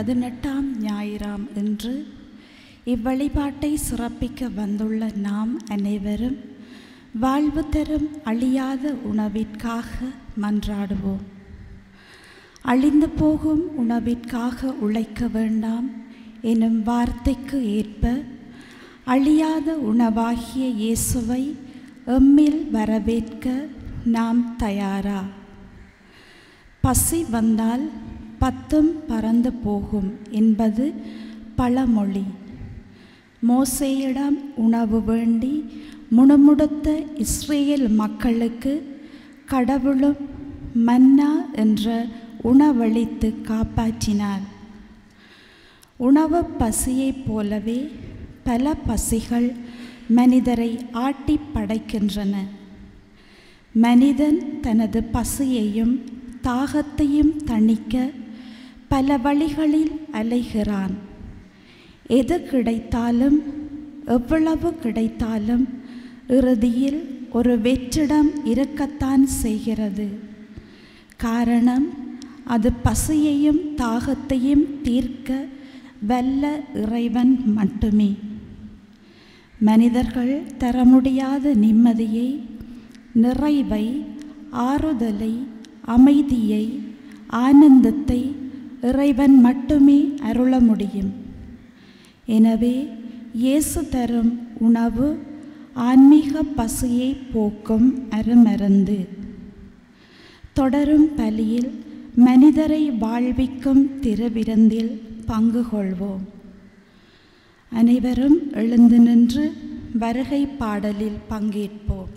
பதினெட்டாம் ஞாயிறாம் இன்று இவ்வழிபாட்டை சிறப்பிக்க வந்துள்ள நாம் அனைவரும் வாழ்வு தரும் அழியாத உணவிற்காக மன்றாடுவோம் அழிந்து போகும் உணவிற்காக உழைக்க வேண்டாம் எனும் வார்த்தைக்கு ஏற்ப அழியாத உணவாகிய இயேசுவை எம்மில் வரவேற்க நாம் தயாரா பசி வந்தால் பத்தும் பறந்து போகும் என்பது பழமொழி மோசேயிடம் உணவு வேண்டி முணுமுணுத்த இஸ்ரேல் மக்களுக்கு கடவுளும் மன்னா என்ற உணவளித்து காப்பாற்றினார் உணவு பசியைப் போலவே பல பசிகள் மனிதரை ஆட்டி படைக்கின்றன மனிதன் தனது பசியையும் தாகத்தையும் தணிக்க பல வழிகளில் அலைகிறான் எது கிடைத்தாலும் எவ்வளவு கிடைத்தாலும் இறுதியில் ஒரு வெற்றிடம் இருக்கத்தான் செய்கிறது காரணம் அது பசியையும் தாகத்தையும் தீர்க்க வல்ல இறைவன் மட்டுமே மனிதர்கள் தர முடியாத நிம்மதியை நிறைவை ஆறுதலை அமைதியை ஆனந்தத்தை இறைவன் மட்டுமே அருள முடியும் எனவே இயேசு தரும் உணவு ஆன்மீக பசியை போக்கும் அருமருந்து தொடரும் பலியில் மனிதரை வாழ்விக்கும் திருவிருந்தில் பங்கு கொள்வோம் அனைவரும் எழுந்து நின்று வருகை பாடலில் பங்கேற்போம்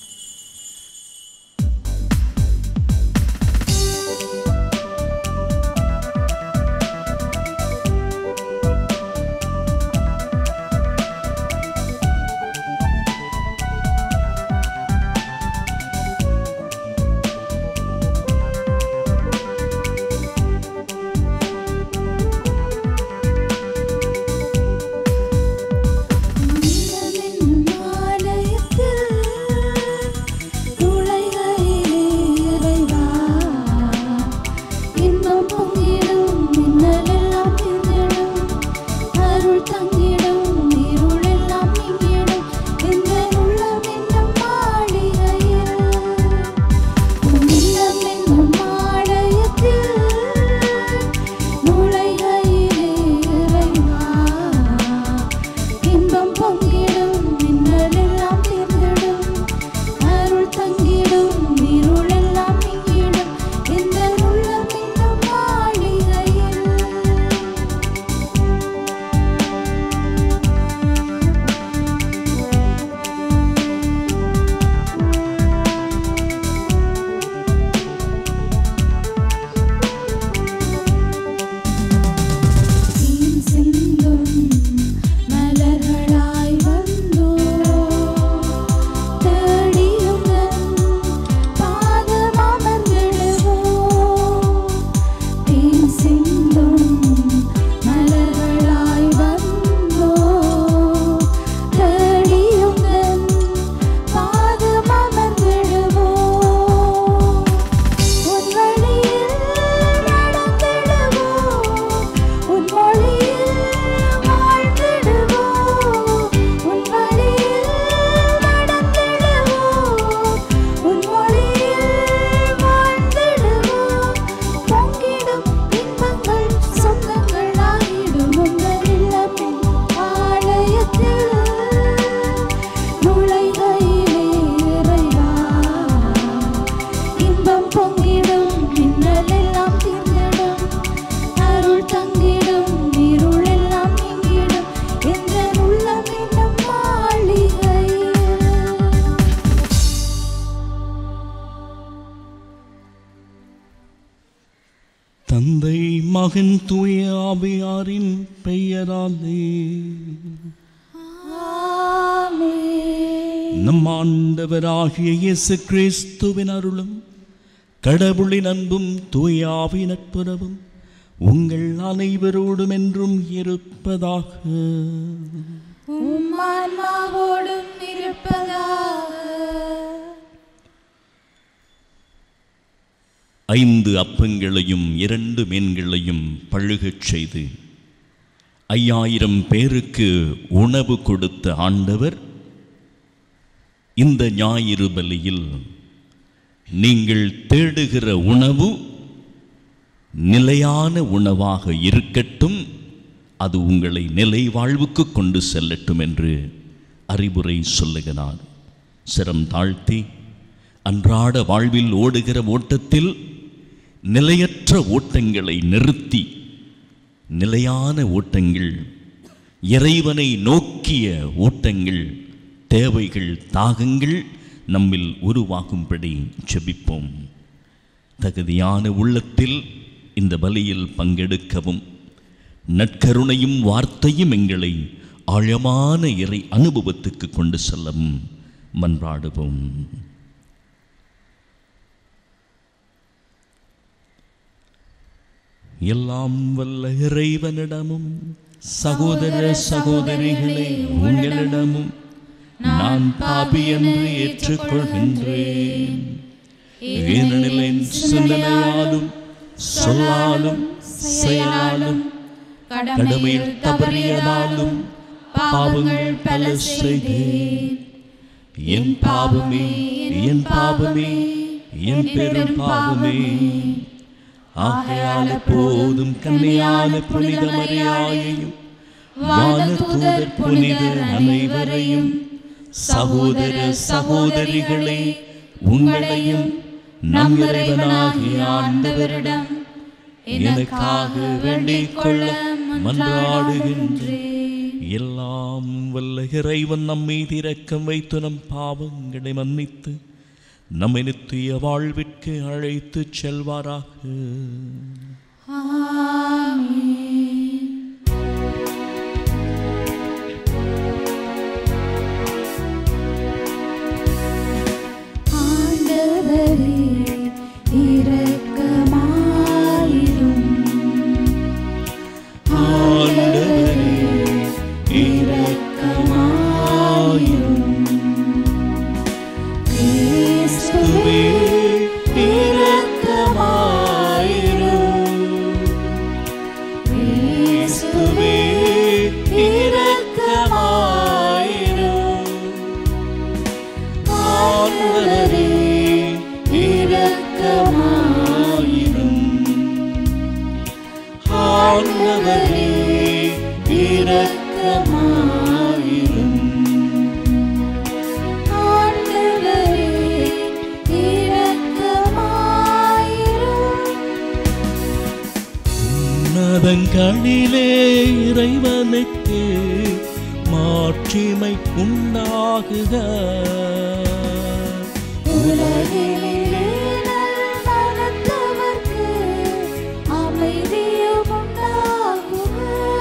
இன்பம் பொங்கிடும் மின்னலெல்லாம் தீர்ந்திடும் அருள் தங்கிடும் இருளெல்லாம் நீங்கிடும் இந்த உள்ளம் இன்னும் மாளிகையில் தீன் சிந்தும் மலர்களாய் வந்தோ தேடியுங்கள் பாதம் அமர்ந்திடுவோ தீன் சிந்தும் மலர்களாய் வந்தோ தேடியுங்கள் பாதம் அமர்ந்திடுவோ உன் வழியில் நடந்திடுவோம் உன் மொழியில் வாழ்ந்திடுவோம் உன் வழியில் நடந்திடுவோம் உன் மொழியில் வாழ்ந்திடுவோம் பொங்கிடும் இன்பங்கள் சொந்தங்கள் ஆகிடும் உங்கள் இல்லமின் ஆலயத்தில் நுழைகையிலே இறைவா இன்பம் பொங்கிடும் மின்னல் எல்லாம் தீர்ந்திடும் அருள் தங்கிடும் இருள் எல்லாம் நீங்கிடும் என்ற உள்ளம் இன்னும் மாளிகையில் தந்தை மகன் தூய ஆவியாரின் பெயராலே ஆமென். நம் ஆண்டவராகிய இயேசு கிறிஸ்துவின் அருளும் கடவுளின் அன்பும் தூய ஆவி நட்புறவும் உங்கள் அனைவரோடும் என்றும் இருப்பதாக உம் ஆன்மாவோடும் இருப்பதாக ஐந்து அப்பங்களையும் இரண்டு மீன்களையும் பழுகச் செய்து ஐயாயிரம் பேருக்கு உணவு கொடுத்த ஆண்டவர் இந்த ஞாயிறு பலியில் நீங்கள் தேடுகிற உணவு நிலையான உணவாக இருக்கட்டும் அது உங்களை நிலை வாழ்வுக்கு கொண்டு செல்லட்டும் என்று அறிவுரை சொல்லுகிறார் சிரம் தாழ்த்தி அன்றாட வாழ்வில் ஓடுகிற ஓட்டத்தில் நிலையற்ற ஓட்டங்களை நிறுத்தி நிலையான ஓட்டங்கள் இறைவனை நோக்கிய ஓட்டங்கள் தேவைகள் தாகங்கள் நம்மில் உருவாகும்படி ஜெபிப்போம் தகுதியான உள்ளத்தில் இந்த பலியில் பங்கெடுக்கவும் நற்கருணையும் வார்த்தையும் எங்களை ஆழமான இறை அனுபவத்துக்கு கொண்டு செல்லவும் மன்றாடுவோம் எல்லாம் வல்ல இறைவனிடமும் சகோதர சகோதரிகளே உங்களிடமும் நான் பாபி என்று ஏற்றுக்கொள்கின்றேன் ஏனெனில் என் சிந்தனையாலும் சொல்லாலும் செயலாலும் கடமையில் தவறியதாலும் பாவங்கள் பல செய்தேன் என் பாவமே என் பாவமே என் பெரும் பாவமே ஆகையால் போதும் கன்னியான புனித மரியாயையும் வானதூதர் புனிதர் அனைவரையும் சகோதர சகோதரிகளே உங்களையும் நம் இறைவனாகிய ஆண்டவரிடம் எனக்காக வேண்டிக் கொள்ள மன்றாடுகின்றேன் எல்லாம் வல்ல இறைவன் நம்மை இரக்கம் வைத்து நம் பாவங்களை மன்னித்து நம்மை நித்திய வாழ்விற்கு அழைத்து செல்வாராக ஆண்டவரே இரக்கமாயிரும் ஆண்டவரே இரக்கமாயிரும் கிறிஸ்துவே இரக்கமாயிரும் கிறிஸ்துவே இரக்கமாயிரும் ஆண்டவரே இரக்கமாயிரும் ஆண்டவரே இரக்கமாயிரும் ஆண்டவரே இரக்கமாயிரும் உன்னதங்களிலே இறைவனுக்கு மாட்சிமை உண்டாகுக உலகிலே நல்மனத்தவர்க்கு அமைதியும் உண்டாகுக.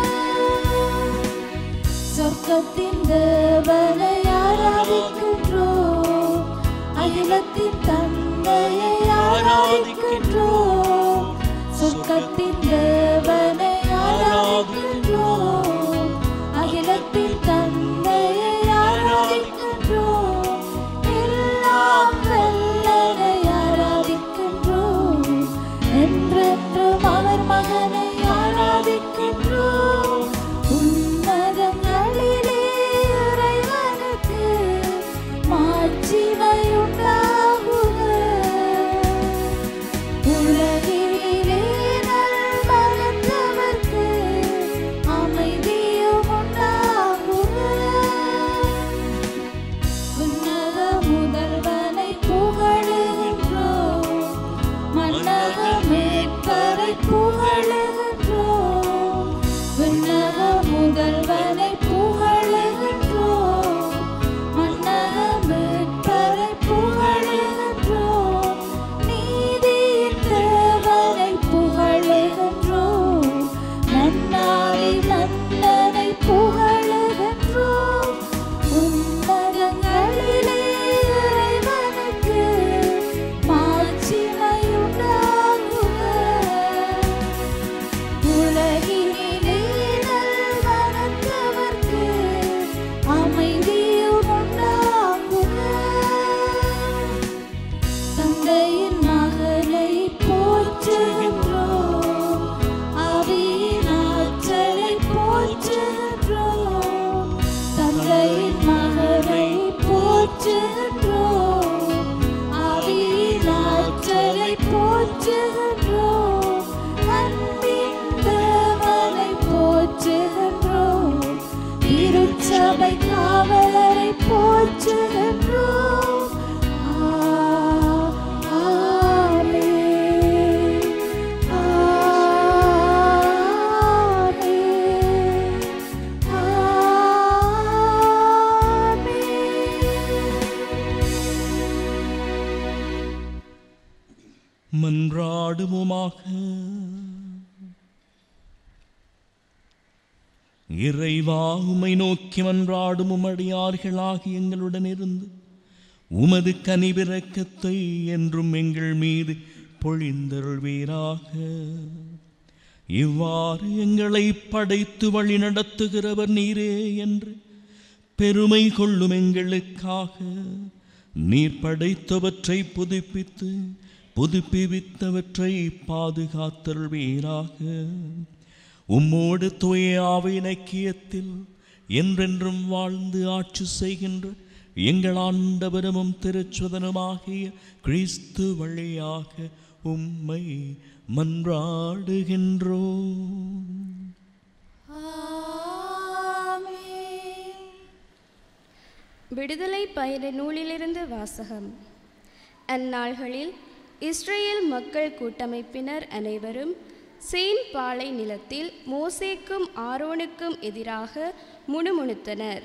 சொர்க்கத்தின் தேவனை ஆராதிக்கின்றோம் அகிலத்தின் தந்தையை ஆராதிக்கின்றோம் சொர்க்கத்தின் தேவனை ஆராதிக்கின்றோம் அகிலத்தின் தந்தையை ஆராதிக்கின்றோம் எல்லாம் வல்லனை ஆராதிக்கின்றோம் என்றென்றும் அவர் மகனை ஆராதிக்கின்றோம் உன்னதங்களிலே இறைவனுக்கு மாட்சிமை உண்டாகுக மகனை போற்றுகின்றோம் ஆவியின் ஆற்றலை போற்றுகின்றோம் அன்பின் தேவனை போற்றுகின்றோம் திருச்சபை காவலரை போற்றுகின்றோம் ஆ, ஆமென். ஆமென். ஆமென். மன்றாடுவோமாக இறைவா உம்மை நோக்கி மன்றாடும் உமடியார்களாகி எங்களுடன் இருந்து உமது கனிவிரக்கத்தை என்றும் எங்கள் மீது பொழிந்தருள்வீராக இவ்வாறு எங்களை படைத்து வழி நடத்துகிறவர் நீரே என்று பெருமை கொள்ளும் எங்களுக்காக நீர் படைத்தவற்றை புதுப்பித்து புதுப்பிவித்தவற்றை பாதுகாத்தருள்வீராக உம்மோடு தூய ஆவை இலக்கியத்தில் என்றென்றும் வாழ்ந்து ஆட்சி செய்கின்ற எங்கள் ஆண்டவரமும் திருச்சுதனுமாகிய கிறிஸ்து வழியாக உம்மை மன்றாடுகின்றோம் விடுதலை பயண நூலிலிருந்து வாசகம் அந்நாள்களில் இஸ்ரேல் மக்கள் கூட்டமைப்பினர் அனைவரும் சீன் பாலை நிலத்தில் மோசேக்கும் ஆரோனுக்கும் எதிராக முணுமுணுத்தனர்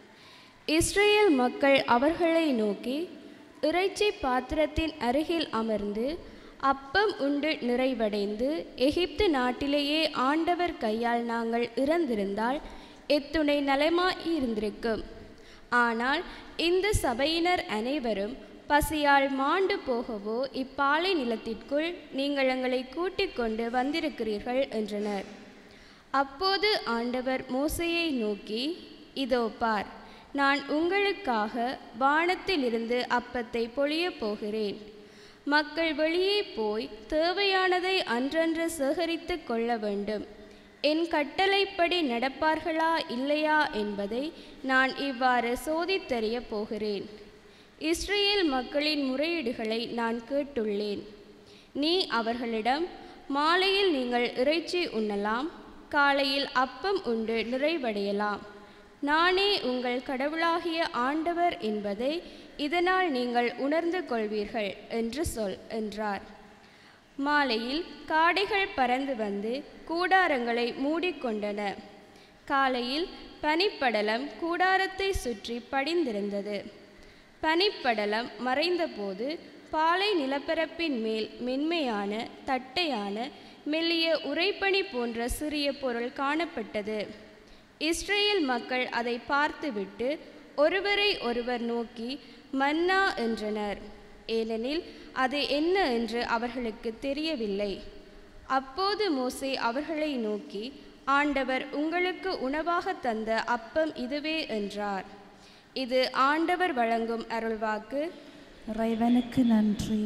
இஸ்ரேல் மக்கள் அவர்களை நோக்கி இறைச்சி பாத்திரத்தின் அருகில் அமர்ந்து அப்பம் உண்டு நிறைவடைந்து எகிப்து நாட்டிலேயே ஆண்டவர் கையால் நாங்கள் இறந்திருந்தால் எத்துணை நலமாய் இருந்திருக்கும் ஆனால் இந்த சபையினர் அனைவரும் பசியால் மாண்டு போகவோ இப்பாலை நிலத்திற்குள் நீங்கள் எங்களை கூட்டிக் கொண்டு வந்திருக்கிறீர்கள் என்றனர் அப்போது ஆண்டவர் மோசேயை நோக்கி இதோ பார் நான் உங்களுக்காக வானத்திலிருந்து அப்பத்தை பொழியப் போகிறேன் மக்கள் வெளியே போய் தேவையானதை அன்றன்று சேகரித்து கொள்ள வேண்டும் என் கட்டளைப்படி நடப்பார்களா இல்லையா என்பதை நான் இவ்வாறு சோதித்தறிய போகிறேன் இஸ்ரேல் மக்களின் முறையீடுகளை நான் கேட்டுள்ளேன் நீ அவர்களிடம் மாலையில் நீங்கள் இறைச்சி உண்ணலாம் காலையில் அப்பம் உண்டு நிறைவடையலாம் நானே உங்கள் கடவுளாகிய ஆண்டவர் என்பதை இதனால் நீங்கள் உணர்ந்து கொள்வீர்கள் என்று சொல் என்றார் மாலையில் காடைகள் பறந்து வந்து கூடாரங்களை மூடிக்கொண்டன காலையில் பனிப்படலம் கூடாரத்தை சுற்றி படிந்திருந்தது பனிப்படலம் மறைந்தபோது பாலை நிலப்பரப்பின் மேல் மென்மையான தட்டையான மெல்லிய உறைபனி போன்ற சிறிய பொருள் காணப்பட்டது இஸ்ரேல் மக்கள் அதை பார்த்துவிட்டு ஒருவரை ஒருவர் நோக்கி மன்னா என்றனர் ஏனெனில் அது என்ன என்று அவர்களுக்கு தெரியவில்லை அப்போது மோசே அவர்களை நோக்கி ஆண்டவர் உங்களுக்கு உணவாக தந்த அப்பம் இதுவே என்றார் இது ஆண்டவர் வழங்கும் அருள்வாக்கு இறைவனுக்கு நன்றி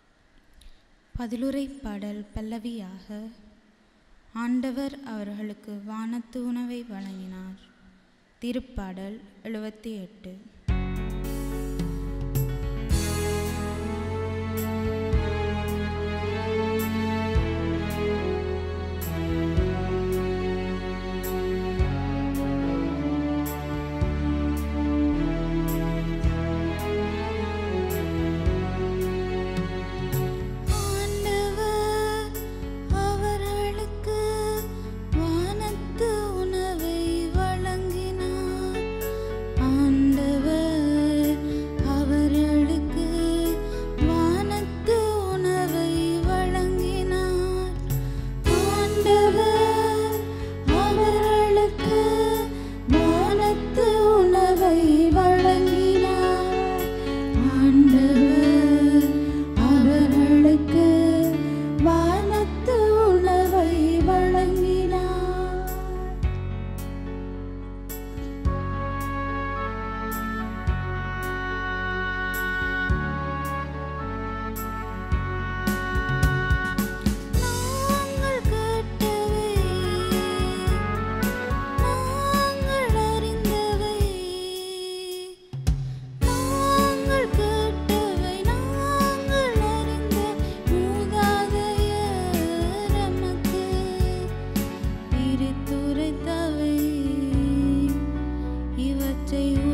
பதிலுரை பாடல் பல்லவியாக ஆண்டவர் அவர்களுக்கு வானத்து உணவை வழங்கினார் திருப்பாடல் எழுபத்தி எட்டு ஆண்டவர் அவர்களுக்கு வானத்து உணவை வழங்கினார் ஆண்டவர்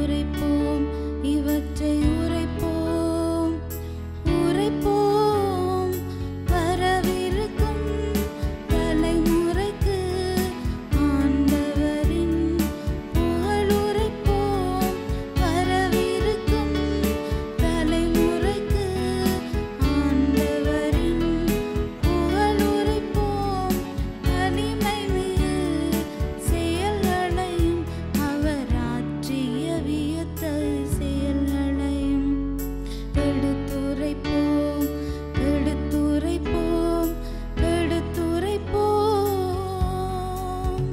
உரைப்போம் இவற்றை உரைப்போம் உரைப்போம் வரவிருக்கும் தலைமுறைக்கு ஆண்டவரின் புகழ் உரைப்போம் வரவிருக்கும் தலைமுறைக்கு ஆண்டவரின் புகழ் உரைப்போம் வலிமை மிகு செயல்களையும் அவர் ஆற்றிய வியத்த செயல்களையும் எடுத்துரைப்போம் எடுத்துரைப்போம் எடுத்துரைப்போம்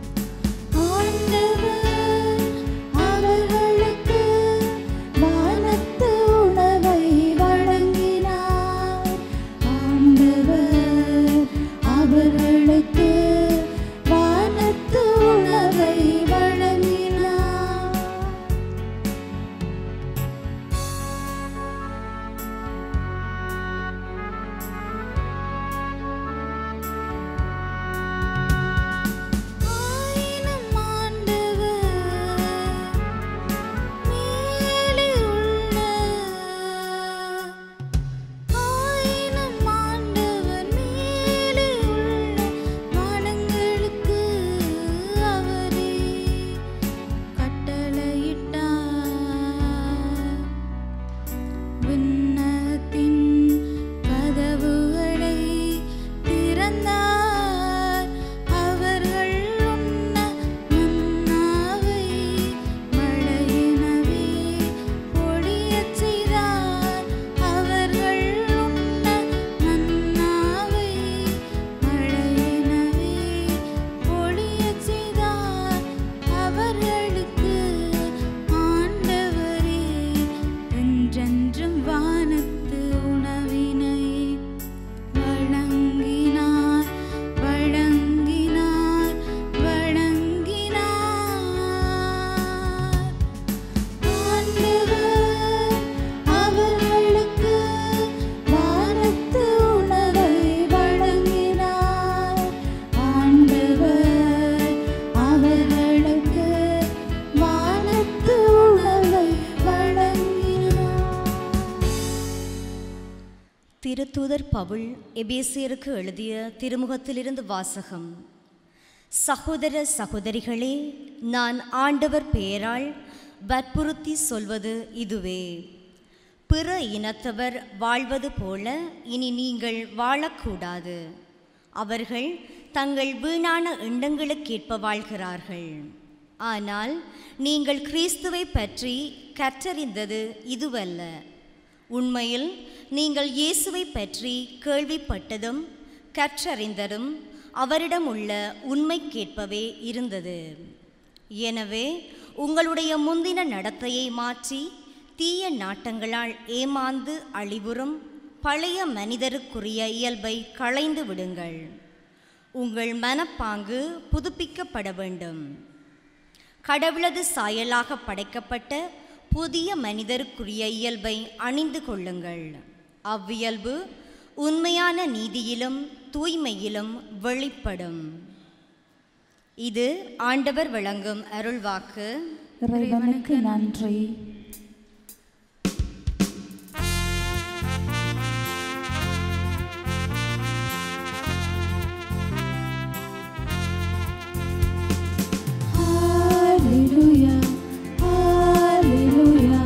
ஆண்டவர் அவர்களுக்கு வானத்து உணவை வழங்கினார் ஆண்டவர் அவர்களுக்கு வானத்து உணவை வழங்கினார் ஆயினும் ஆண்டவர் மேலே உள்ள ஆயினும் ஆண்டவர் மேலே உள்ள வானங்களுக்கு அவரே கட்டளையிட்டார் விண்ணகத்தின் கதவுகளை திறந்தார் அவர்கள் உண்ண மன்னாவை மழையினவே பொழியச் செய்தார் அவர்கள் உண்ண மன்னாவை மழையினவே பொழியச் செய்தார் அவர்களுக்கு ஆண்டவரே என்றென்றும் வானத்து உணவினை வழங்கினார் வழங்கினார் வழங்கினார் ஆண்டவர் அவர்களுக்கு வானத்து உணவை வழங்கினார் ஆண்டவர் அவர்களுக்கு வானத்து உணவை வழங்கினார் திருத்தூதர் பவுல் எபேசியருக்கு எழுதிய திருமுகத்திலிருந்து வாசகம் சகோதர சகோதரிகளே நான் ஆண்டவர் பெயரால் வற்புறுத்தி சொல்வது இதுவே பிற இனத்தவர் வாழ்வது போல இனி நீங்கள் வாழக்கூடாது அவர்கள் தங்கள் வீணான எண்ணங்களுக்கேற்ப வாழ்கிறார்கள் ஆனால் நீங்கள் கிறிஸ்துவை பற்றி கற்றறிந்தது இதுவல்ல உண்மையில் நீங்கள் இயேசுவை பற்றி கேள்விப்பட்டதும் கற்றறிந்ததும் அவரிடம் உள்ள உண்மைக்கேற்பவே இருந்தது எனவே உங்களுடைய முந்தின நடத்தையை மாற்றி தீய நாட்டங்களால் ஏமாந்து அழிவுறும் பழைய மனிதருக்குரிய இயல்பை களைந்து விடுங்கள் உங்கள் மனப்பாங்கு புதுப்பிக்கப்பட வேண்டும் கடவுளது சாயலாக படைக்கப்பட்ட புதிய மனிதருக்குரிய இயல்பை அணிந்து கொள்ளுங்கள் அவ்வியல்பு உண்மையான நீதியிலும் தூய்மையிலும் வெளிப்படும் இது ஆண்டவர் வழங்கும் அருள்வாக்கு இறைவனுக்கு நன்றி Hallelujah, hallelujah,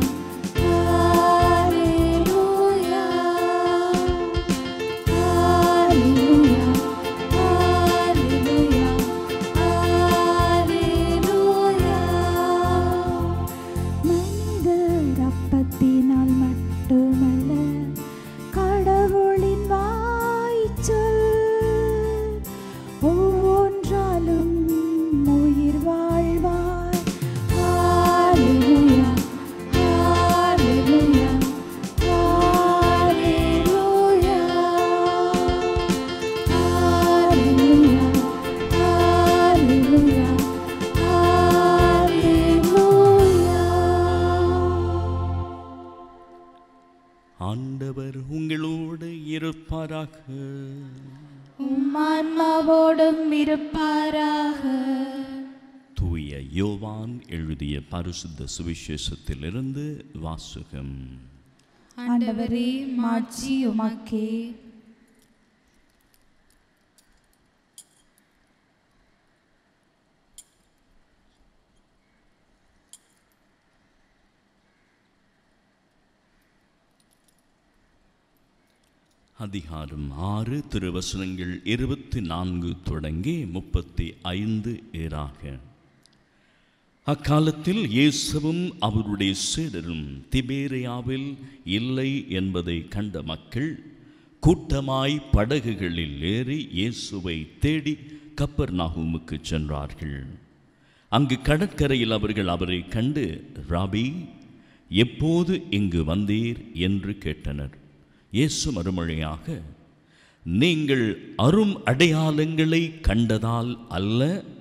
hallelujah. Hallelujah, hallelujah, hallelujah. மனிதர் அப்பத்தினால் மட்டுமல்ல கடவுளின் வாய்ச்சொல் ஒவ்வொன்றாலும் உயிர் வாழ்வார் ஹalleluya ஹalleluya ஹalleluya ஹalleluya ஹalleluya ஹalleluya ஆண்டவர் உங்களோடு இருப்பாராக உம்மான்மாவோடும் இருப்பாராக தூய தூய யோவான் எழுதிய பரிசுத்த சுவிசேஷத்திலிருந்து வாசகம் ஆண்டவரே மாட்சி உமக்கே அதிகாரம் ஆறு திருவசனங்கள் இருபத்தி நான்கு தொடங்கி முப்பத்தி ஐந்து ஏறாக அக்காலத்தில் இயேசுவும் அவருடைய சீடரும் திபேரியாவில் இல்லை என்பதை கண்ட மக்கள் கூட்டமாய் படகுகளில் ஏறி இயேசுவை தேடி கப்பர் நாகூமுக்கு சென்றார்கள் அங்கு கடற்கரையில் அவர்கள் அவரை கண்டு ராபி எப்போது இங்கு வந்தீர் என்று கேட்டனர் இயேசு மறுமொழியாக நீங்கள் அரும் அடையாளங்களை கண்டதால் அல்ல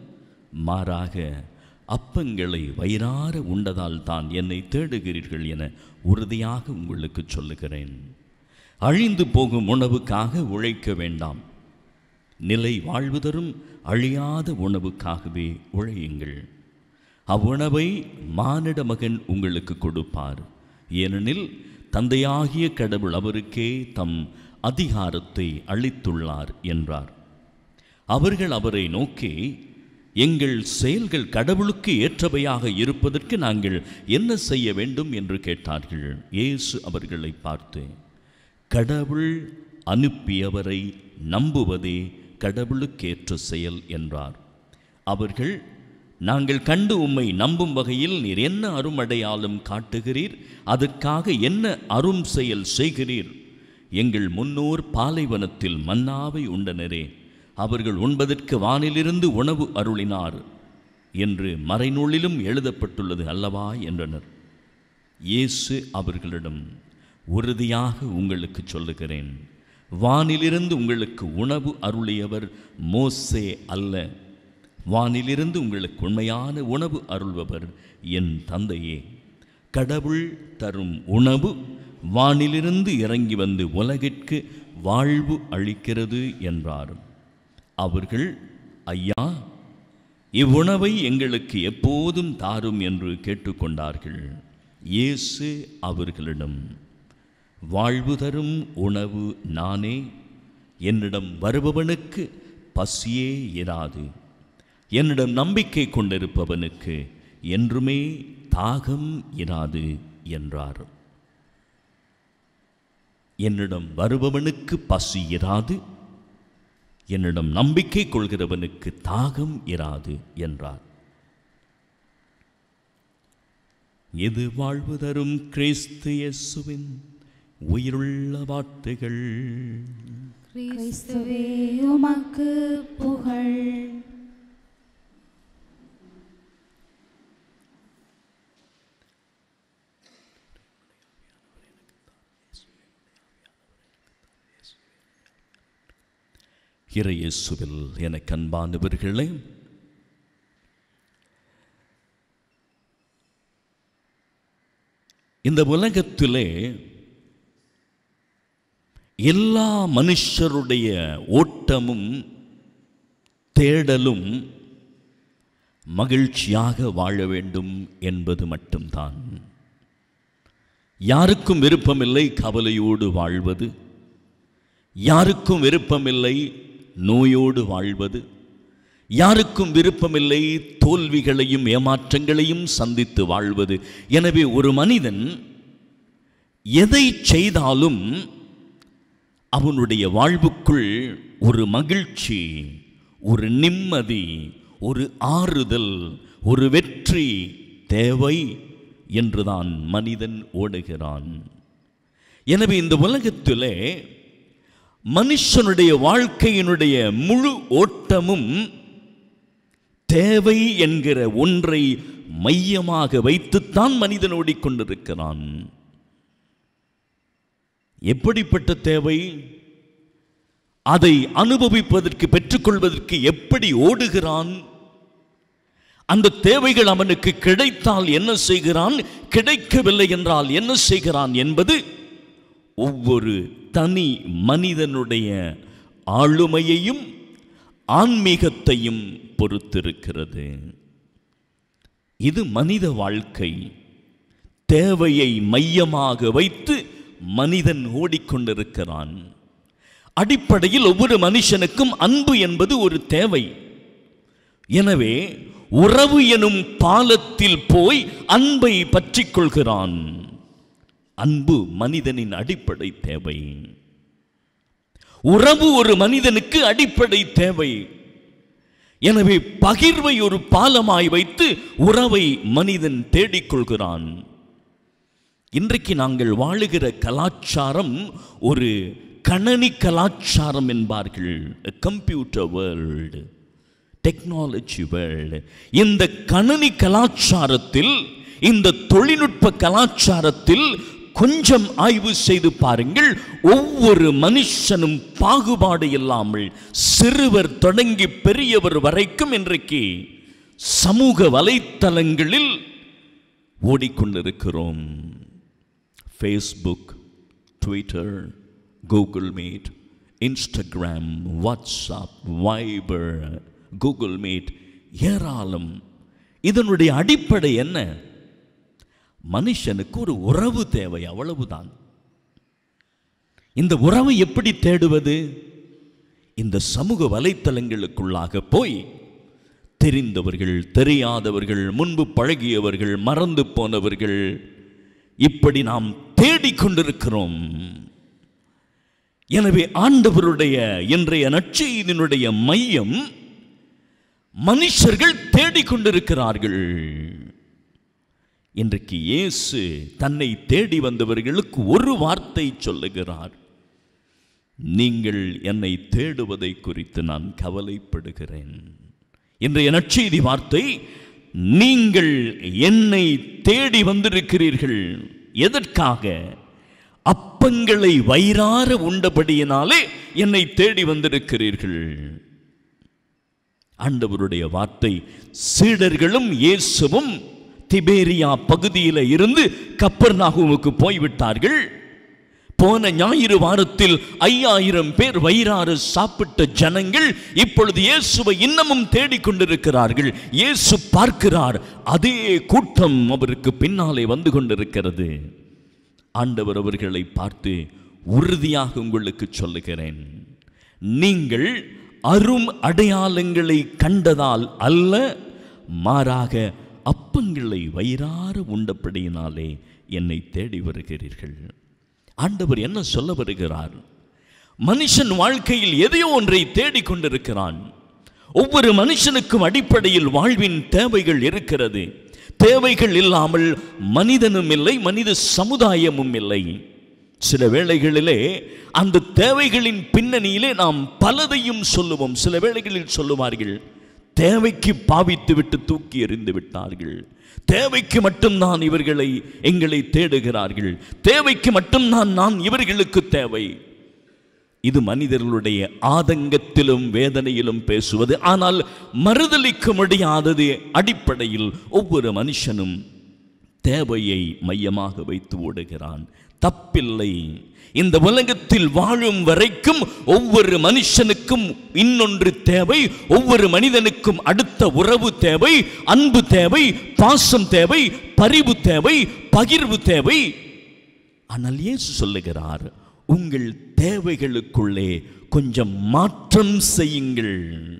மாறாக அப்பங்களை வயிறார உண்டதால் தான் என்னை தேடுகிறீர்கள் என உறுதியாக உங்களுக்கு சொல்லுகிறேன் அழிந்து போகும் உணவுக்காக உழைக்க வேண்டாம் நிலை வாழ்வு தரும் அழியாத உணவுக்காகவே உழையுங்கள் அவ்வுணவை மானிட மகன் உங்களுக்கு கொடுப்பார் ஏனெனில் தந்தையாகிய கடவுள் அவருக்கே தம் அதிகாரத்தை அளித்துள்ளார் என்றார் அவர்கள் அவரை நோக்கி எங்கள் செயல்கள் கடவுளுக்கு ஏற்றவையாக இருப்பதற்கு நாங்கள் என்ன செய்ய வேண்டும் என்று கேட்டார்கள் இயேசு அவர்களை பார்த்து கடவுள் அனுப்பியவரை நம்புவதே கடவுளுக்கேற்ற செயல் என்றார் அவர்கள் நாங்கள் கண்டு உம்மை நம்பும் வகையில் நீர் என்ன அருமடையாளம் காட்டுகிறீர் அதற்காக என்ன அரும் செயல் செய்கிறீர் எங்கள் முன்னோர் பாலைவனத்தில் மன்னாவை உண்டனரே அவர்கள் உண்பதற்கு வானிலிருந்து உணவு அருளினார் என்று மறைநூலிலும் எழுதப்பட்டுள்ளது அல்லவா என்றனர் இயேசு அவர்களிடம் உறுதியாக உங்களுக்கு சொல்லுகிறேன் வானிலிருந்து உங்களுக்கு உணவு அருளியவர் மோசே அல்ல வானிலிருந்து உங்களுக்கு உண்மையான உணவு அருள்பவர் என் தந்தையே கடவுள் தரும் உணவு வானிலிருந்து இறங்கி வந்து உலகிற்கு வாழ்வு அளிக்கிறது என்றார் அவர்கள் ஐயா இவ்வுணவை எங்களுக்கு எப்போதும் தாரும் என்று கேட்டுக்கொண்டார்கள் இயேசு அவர்களிடம் வாழ்வு தரும் உணவு நானே என்னிடம் வருபவனுக்கு பசியே இராது என்னிடம் நம்பிக்கை கொண்டிருப்பவனுக்கு என்றுமே தாகம் இராது என்றார் என்னிடம் வருபவனுக்கு பசி இராது என்னிடம் நம்பிக்கை கொள்கிறவனுக்கு தாகம் இராது என்றார் இது வாழ்வு தரும் கிறிஸ்து இயேசுவின் உயிருள்ள வார்த்தைகள் கிறிஸ்துவே உமக்கு புகழ் இறையேசுவில் எனக்கு அன்பானவர்களே இந்த உலகத்திலே எல்லா மனுஷருடைய ஓட்டமும் தேடலும் மகிழ்ச்சியாக வாழ வேண்டும் என்பது மட்டும்தான் யாருக்கும் விருப்பமில்லை கவலையோடு வாழ்வது யாருக்கும் விருப்பமில்லை நோயோடு வாழ்வது யாருக்கும் விருப்பமில்லை தோல்விகளையும் ஏமாற்றங்களையும் சந்தித்து வாழ்வது எனவே ஒரு மனிதன் எதை செய்தாலும் அவனுடைய வாழ்வுக்குள் ஒரு மகிழ்ச்சி ஒரு நிம்மதி ஒரு ஆறுதல் ஒரு வெற்றி தேவை என்றுதான் மனிதன் ஓடுகிறான் எனவே இந்த உலகத்திலே மனுஷனுடைய வாழ்க்கையினுடைய முழு ஓட்டமும் தேவை என்கிற ஒன்றை மையமாக வைத்துத்தான் மனிதன் ஓடிக்கொண்டிருக்கிறான் எப்படிப்பட்ட தேவை அதை அனுபவிப்பதற்கு பெற்றுக்கொள்வதற்கு எப்படி ஓடுகிறான் அந்த தேவைகள் அவனுக்கு கிடைத்தால் என்ன செய்கிறான் கிடைக்கவில்லை என்றால் என்ன செய்கிறான் என்பது ஒவ்வொரு தனி மனிதனுடைய ஆளுமையையும் ஆன்மீகத்தையும் பொறுத்திருக்கிறது இது மனித வாழ்க்கை தேவையை மையமாக வைத்து மனிதன் ஓடிக்கொண்டிருக்கிறான் அடிப்படையில் ஒவ்வொரு மனுஷனுக்கும் அன்பு என்பது ஒரு தேவை எனவே உறவு எனும் பாலத்தில் போய் அன்பை பற்றிக் கொள்கிறான் அன்பு மனிதனின் அடிப்படை தேவை உறவு ஒரு மனிதனுக்கு அடிப்படை தேவை எனவே பகிர்வை ஒரு பாலமாய் வைத்து உறவை மனிதன் தேடிக்கொள்கிறான் இன்றைக்கு நாங்கள் வாழுகிற கலாச்சாரம் ஒரு கணனி கலாச்சாரம் என்பார்கள் கம்ப்யூட்டர் வேர்ல்டு டெக்னாலஜி வேர்ல்டு இந்த கணனி கலாச்சாரத்தில் இந்த தொழில்நுட்ப கலாச்சாரத்தில் கொஞ்சம் ஆய்வு செய்து பாருங்கள் ஒவ்வொரு மனுஷனும் பாகுபாடு இல்லாமல் சிறுவர் தொடங்கி பெரியவர் வரைக்கும் இன்றைக்கு சமூக வலைத்தளங்களில் ஓடிக்கொண்டிருக்கிறோம் Facebook Twitter Google Meet Instagram WhatsApp Viber Google Meet ஏராளம் இதனுடைய அடிப்படை என்ன மனுஷனுக்கு ஒரு உறவு தேவை அவ்வளவுதான் இந்த உறவை எப்படி தேடுவது இந்த சமூக வலைத்தளங்களுக்குள்ளாக போய் தெரிந்தவர்கள் தெரியாதவர்கள் முன்பு பழகியவர்கள் மறந்து போனவர்கள் இப்படி நாம் தேடிக்கொண்டிருக்கிறோம் எனவே ஆண்டவருடைய இன்றைய நற்செய்தியினுடைய மையம் மனுஷர்கள் தேடிக்கொண்டிருக்கிறார்கள் இன்றைக்கு இயேசு தன்னை தேடி வந்தவர்களுக்கு ஒரு வார்த்தை சொல்லுகிறார் நீங்கள் என்னை தேடுவதை குறித்து நான் கவலைப்படுகிறேன் இன்றைய நற்செய்தி வார்த்தை நீங்கள் என்னை தேடி வந்திருக்கிறீர்கள் எதற்காக அப்பங்களை வயிறார உண்டபடியினாலே என்னை தேடி வந்திருக்கிறீர்கள் ஆண்டவருடைய வார்த்தை சீடர்களும் இயேசுவும் திபேரியா பகுதியில் இருந்து கப்பர்நாகுவுக்கு போய்விட்டார்கள் போன ஞாயிறு வாரத்தில் ஐயாயிரம் பேர் வயிறாறு சாப்பிட்ட ஜனங்கள் இப்பொழுது இயேசுவை இன்னமும் தேடிக்கொண்டிருக்கிறார்கள் இயேசு பார்க்கிறார் அதே கூட்டம் அவருக்கு பின்னாலே வந்து கொண்டிருக்கிறது ஆண்டவர் அவர்களை பார்த்து உறுதியாக உங்களுக்கு சொல்லுகிறேன் நீங்கள் அரும் அடையாளங்களை கண்டதால் அல்ல மாறாக அப்பங்களை வயிறார உண்டபடியினாலே என்னை தேடி வருகிறீர்கள் ஆண்டவர் என்ன சொல்ல வருகிறார் மனுஷன் வாழ்க்கையில் எதையோ ஒன்றை தேடிக்கொண்டிருக்கிறான் ஒவ்வொரு மனுஷனுக்கும் அடிப்படையில் வாழ்வின் தேவைகள் இருக்கிறது தேவைகள் இல்லாமல் மனிதனும் இல்லை மனித சமுதாயமும் இல்லை சில வேளைகளிலே அந்த தேவைகளின் பின்னணியிலே நாம் பலதையும் சொல்லுவோம் சில வேளைகளில் சொல்லுவார்கள் தேவைக்கு பாவித்து விட்டு தூக்கி எறிந்து விட்டார்கள் தேவைக்கு மட்டும்தான் இவர்களை எங்களை தேடுகிறார்கள் தேவைக்கு மட்டும்தான் நான் இவர்களுக்கு தேவை இது மனிதர்களுடைய ஆதங்கத்திலும் வேதனையிலும் பேசுவது ஆனால் மறுதலிக்க முடியாதது அடிப்படையில் ஒவ்வொரு மனுஷனும் தேவையை மையமாக வைத்து ஓடுகிறான் தப்பில்லை இந்த உலகத்தில் வாழும் வரைக்கும் ஒவ்வொரு மனுஷனுக்கும் இன்னொன்று தேவை ஒவ்வொரு மனிதனுக்கும் அடுத்த உறவு தேவை அன்பு தேவை பாசம் தேவை பரிவு தேவை பகிர்வு தேவை ஆனால் இயேசு சொல்லுகிறார் உங்கள் தேவைகளுக்குள்ளே கொஞ்சம் மாற்றம் செய்யுங்கள்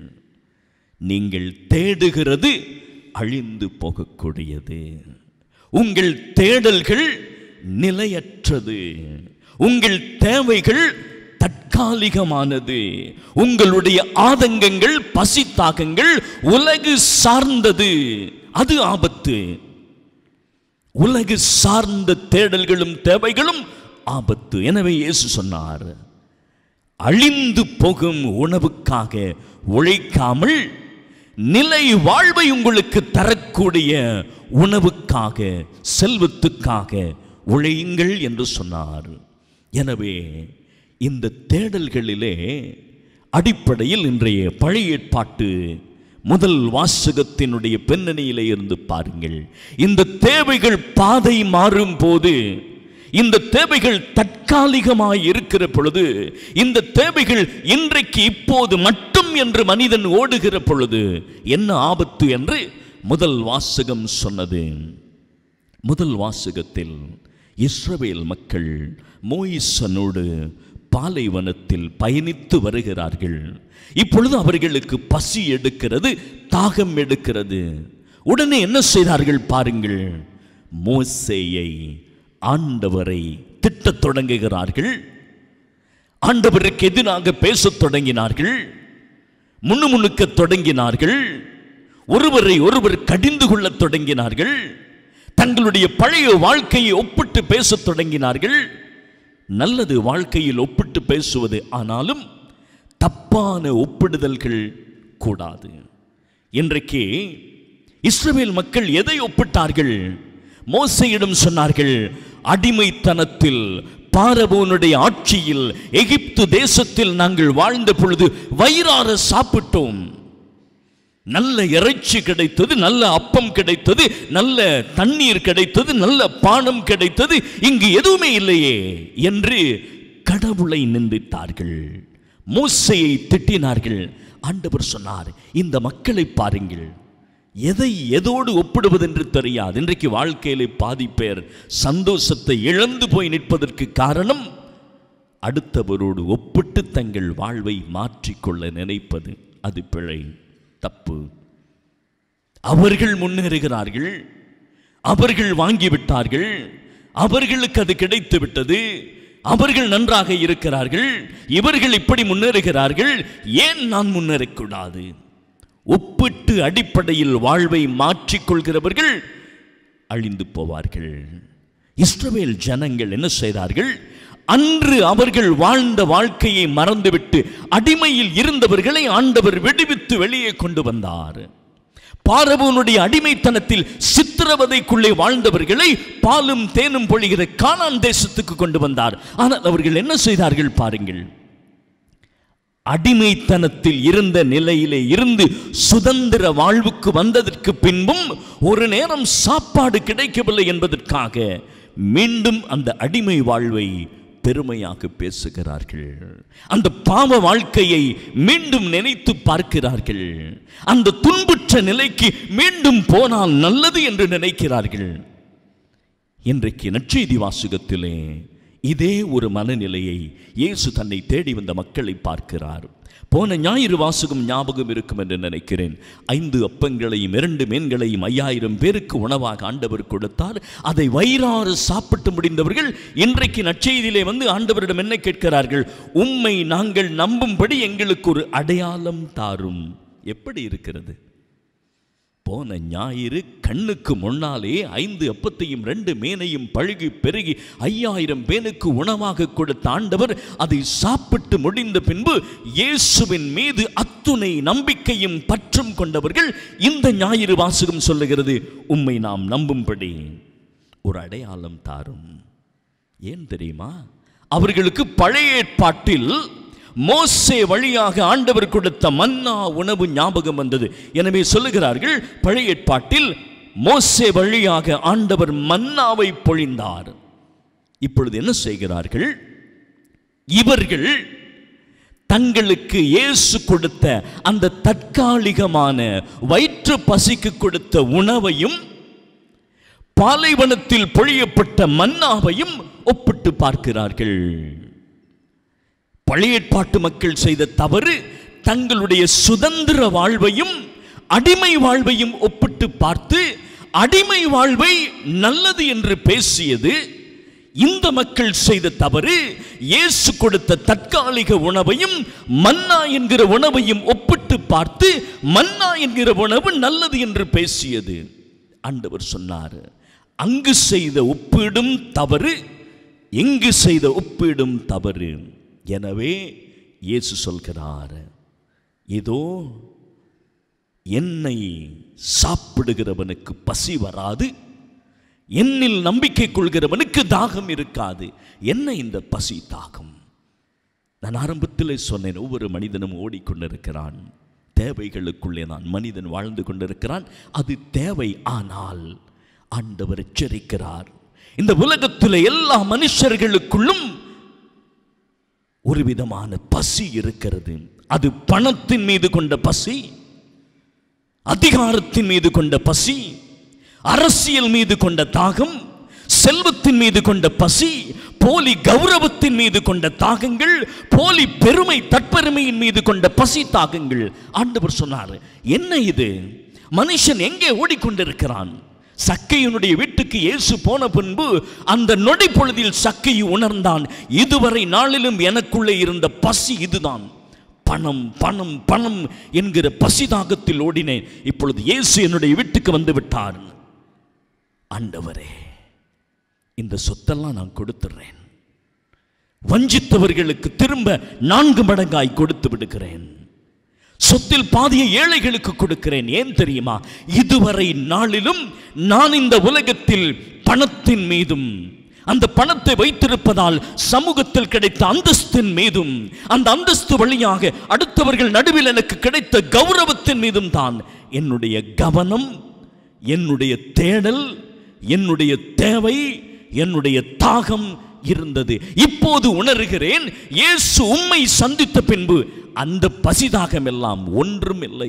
நீங்கள் தேடுகிறது அழிந்து போகக்கூடியது உங்கள் தேடல்கள் நிலையற்றது உங்கள் தேவைகள் தற்காலிகமானது உங்களுடைய ஆதங்கங்கள் பசி தாகங்கள் உலகு சார்ந்தது அது ஆபத்து உலகு சார்ந்த தேடல்களும் தேவைகளும் ஆபத்து எனவே இயேசு சொன்னார் அழிந்து போகும் உணவுக்காக உழைக்காமல் நிலை வாழ்வை உங்களுக்கு தரக்கூடிய உணவுக்காக செல்வத்துக்காக உழையுங்கள் என்று சொன்னார் எனவே இந்த தேடல்களிலே அடிப்படையில் இன்றைய பழைய ஏற்பாட்டு முதல் வாசகத்தினுடைய பின்னணியிலே இருந்து பாருங்கள் இந்த தேவைகள் பாதை மாறும் போது இந்த தேவைகள் தற்காலிகமாய் இருக்கிற பொழுது இந்த தேவைகள் இன்றைக்கு இப்போது மட்டும் என்று மனிதன் ஓடுகிற பொழுது என்ன ஆபத்து என்று முதல் வாசகம் சொன்னது முதல் வாசகத்தில் இஸ்ரவேல் மக்கள் மோயிசனோடு பாலைவனத்தில் பயணித்து வருகிறார்கள் இப்பொழுது அவர்களுக்கு பசி எடுக்கிறது தாகம் எடுக்கிறது உடனே என்ன செய்தார்கள் பாருங்கள் மோசேயை ஆண்டவரை திட்டத் தொடங்குகிறார்கள் ஆண்டவருக்கு எதிராக பேசத் தொடங்கினார்கள் முணுமுணுக்க தொடங்கினார்கள் ஒருவரை ஒருவர் கடிந்து கொள்ளத் தொடங்கினார்கள் தங்களுடைய பழைய வாழ்க்கையை ஒப்பிட்டு பேசத் தொடங்கினார்கள் நல்லது வாழ்க்கையில் ஒப்பிட்டு பேசுவது ஆனாலும் தப்பான ஒப்பிடுதல்கள் கூடாது இன்றைக்கு இஸ்ரவேல் மக்கள் எதை ஒப்பிட்டார்கள் மோசையிடம் சொன்னார்கள் அடிமைத்தனத்தில் பாரபோனுடைய ஆட்சியில் எகிப்து தேசத்தில் நாங்கள் வாழ்ந்த பொழுது வயிறார சாப்பிட்டோம் நல்ல இறைச்சி கிடைத்தது நல்ல அப்பம் கிடைத்தது நல்ல தண்ணீர் கிடைத்தது நல்ல பானம் கிடைத்தது இங்கு எதுவுமே இல்லையே என்று கடவுளை நிந்தித்தார்கள் மூசையை திட்டினார்கள் ஆண்டவர் சொன்னார் இந்த மக்களை பாருங்கள் எதை எதோடு ஒப்பிடுவதென்று தெரியாது இன்றைக்கு வாழ்க்கையிலே பாதி பேர் சந்தோஷத்தை இழந்து போய் நிற்பதற்கு காரணம் அடுத்தவரோடு ஒப்பிட்டு தங்கள் வாழ்வை மாற்றிக்கொள்ள நினைப்பது அது பிழை தப்பு அவர்கள் முன்னேறுகிறார்கள் அவர்கள் வாங்கிவிட்டார்கள் அவர்களுக்கு அது கிடைத்து விட்டது அவர்கள் நன்றாக இருக்கிறார்கள் இவர்கள் இப்படி முன்னேறுகிறார்கள் ஏன் நான் முன்னேறக்கூடாது ஒப்பிட்டு அடிப்படையில் வாழ்வை மாற்றிக்கொள்கிறவர்கள் அழிந்து போவார்கள் இஸ்ரவேல் ஜனங்கள் என்ன செய்தார்கள் அன்று அவர்கள் வாழ்ந்த வாழ்க்கையை மறந்துவிட்டு அடிமையில் இருந்தவர்களை ஆண்டவர் விடுவித்து வெளியே கொண்டு வந்தார் பாரவோனுடைய அடிமைத்தனத்தில் சித்திரவதைக்குள்ளே வாழ்ந்தவர்களை பாலும் தேனும் பொழிகிற கானான் தேசத்துக்கு கொண்டு வந்தார் ஆனால் அவர்கள் என்ன செய்தார்கள் பாருங்கள் அடிமைத்தனத்தில் இருந்த நிலையிலே இருந்து சுதந்திர வாழ்வுக்கு வந்ததற்கு பின்பும் ஒரு நேரம் சாப்பாடு கிடைக்கவில்லை என்பதற்காக மீண்டும் அந்த அடிமை வாழ்வை பெருமையாக பேசுகிறார்கள் அந்த பாவ வாழ்க்கையை மீண்டும் நினைத்து பார்க்கிறார்கள் அந்த துன்புற்ற நிலைக்கு மீண்டும் போனால் நல்லது என்று நினைக்கிறார்கள் இன்றைக்கு நற்செய்தி வாசகத்திலே இதே ஒரு மனநிலையை இயேசு தன்னை தேடி வந்த மக்களை பார்க்கிறார் போன ஞாயிறு வாசகம் ஞாபகம் இருக்கும் என்று நினைக்கிறேன் ஐந்து அப்பங்களையும் இரண்டு மீன்களையும் ஐயாயிரம் பேருக்கு உணவாக ஆண்டவர் கொடுத்தார் அதை வயிறாறு சாப்பிட்டு முடிந்தவர்கள் இன்றைக்கு நற்செய்தியிலே வந்து ஆண்டவரிடம் என்ன கேட்கிறார்கள் உம்மை நாங்கள் நம்பும்படி எங்களுக்கு ஒரு அடையாளம் தாரும் எப்படி இருக்கிறது போன ஞாயிறு கண்ணுக்கு முன்னாலே ஐந்து அப்பத்தையும் ரெண்டு மீனையும் பழுகி பெருகி ஐயாயிரம் பேனுக்கு உணவாக கொடுத்த ஆண்டவர் அதை சாப்பிட்டு முடிந்த பின்பு இயேசுவின் மீது அத்துணை நம்பிக்கையும் பற்றும் கொண்டவர்கள் இந்த ஞாயிறு வாசகம் சொல்லுகிறது உம்மை நாம் நம்பும்படி ஒரு அடையாளம் தாரும் ஏன் தெரியுமா அவர்களுக்கு பழைய ஏற்பாட்டில் மோசே வழியாக ஆண்டவர் கொடுத்த மன்னா உணவு ஞாபகம் வந்தது எனவே சொல்லுகிறார்கள் பழைய ஏற்பாட்டில் மோசே வழியாக ஆண்டவர் மன்னாவை பொழிந்தார் இப்பொழுது என்ன செய்கிறார்கள் இவர்கள் தங்களுக்கு இயேசு கொடுத்த அந்த தற்காலிகமான வயிற்று பசிக்கு கொடுத்த உணவையும் பாலைவனத்தில் பொழியப்பட்ட மன்னாவையும் ஒப்பிட்டு பார்க்கிறார்கள் பழைய ஏற்பாட்டு மக்கள் செய்த தவறு தங்களுடைய சுதந்திர வாழ்வையும் அடிமை வாழ்வையும் ஒப்பிட்டு பார்த்து அடிமை வாழ்வை நல்லது என்று பேசியது இந்த மக்கள் செய்த தவறு இயேசு கொடுத்த தற்காலிக உணவையும் மன்னா என்கிற உணவையும் ஒப்பிட்டு பார்த்து மன்னா என்கிற உணவு நல்லது என்று பேசியது ஆண்டவர் சொன்னார் அங்கு செய்த ஒப்பீடும் தவறு இங்கு செய்த ஒப்பீடும் தவறு எனவே இயேசு சொல்கிறார் இதோ என்னை சாப்பிடுகிறவனுக்கு பசி வராது என்னில் நம்பிக்கை கொள்கிறவனுக்கு தாகம் இருக்காது என்ன இந்த பசி தாகம் நான் ஆரம்பத்தில் சொன்னேன் ஒவ்வொரு மனிதனும் ஓடிக்கொண்டிருக்கிறான் தேவைகளுக்குள்ளே நான் மனிதன் வாழ்ந்து கொண்டிருக்கிறான் அது தேவை ஆனால் ஆண்டவர் எச்சரிக்கிறார் இந்த உலகத்தில் எல்லா மனுஷர்களுக்குள்ளும் ஒரு விதமான பசி இருக்கிறது அது பணத்தின் மீது கொண்ட பசி அதிகாரத்தின் மீது கொண்ட பசி அரசியல் மீது கொண்ட தாகம் செல்வத்தின் மீது கொண்ட பசி போலி கௌரவத்தின் மீது கொண்ட தாகங்கள் போலி பெருமை தற்பெருமையின் மீது கொண்ட பசி தாகங்கள் ஆண்டவர் சொன்னார் என்ன இது மனுஷன் எங்கே ஓடிக்கொண்டிருக்கிறான் சக்கையனுடைய வீட்டுக்கு இயேசு போன பின்பு அந்த நொடி பொழுதில் சக்கையை உணர்ந்தான் இதுவரை நாளிலும் எனக்குள்ளே இருந்த பசி இதுதான் பணம் பணம் பணம் என்கிற பசி தாகத்தில் ஓடினேன் இப்பொழுது இயேசு என்னுடைய வீட்டுக்கு வந்து விட்டார் ஆண்டவரே இந்த சொத்தெல்லாம் நான் கொடுத்துறேன் வஞ்சித்தவர்களுக்கு திரும்ப நான்கு மடங்காய் கொடுத்து விடுகிறேன் சொத்தில் பாதியை ஏழைகளுக்கு கொடுக்கிறேன் ஏன் தெரியுமா இதுவரை நாளிலும் நான் இந்த உலகத்தில் பணத்தின் மீதும் அந்த பணத்தை வைத்திருப்பதால் சமூகத்தில் கிடைத்த அந்தஸ்தின் மீதும் அந்த அந்தஸ்து வழியாக அடுத்தவர்கள் நடுவில் எனக்கு கிடைத்த கௌரவத்தின் மீதும் தான் என்னுடைய கவனம் என்னுடைய தேடல் என்னுடைய தேவை என்னுடைய தாகம் இருந்தது இப்போது உணர்கிறேன் இயேசு உம்மை சந்தித்த பின்பு அந்த பசிதாகம் எல்லாம் ஒன்றும் இல்லை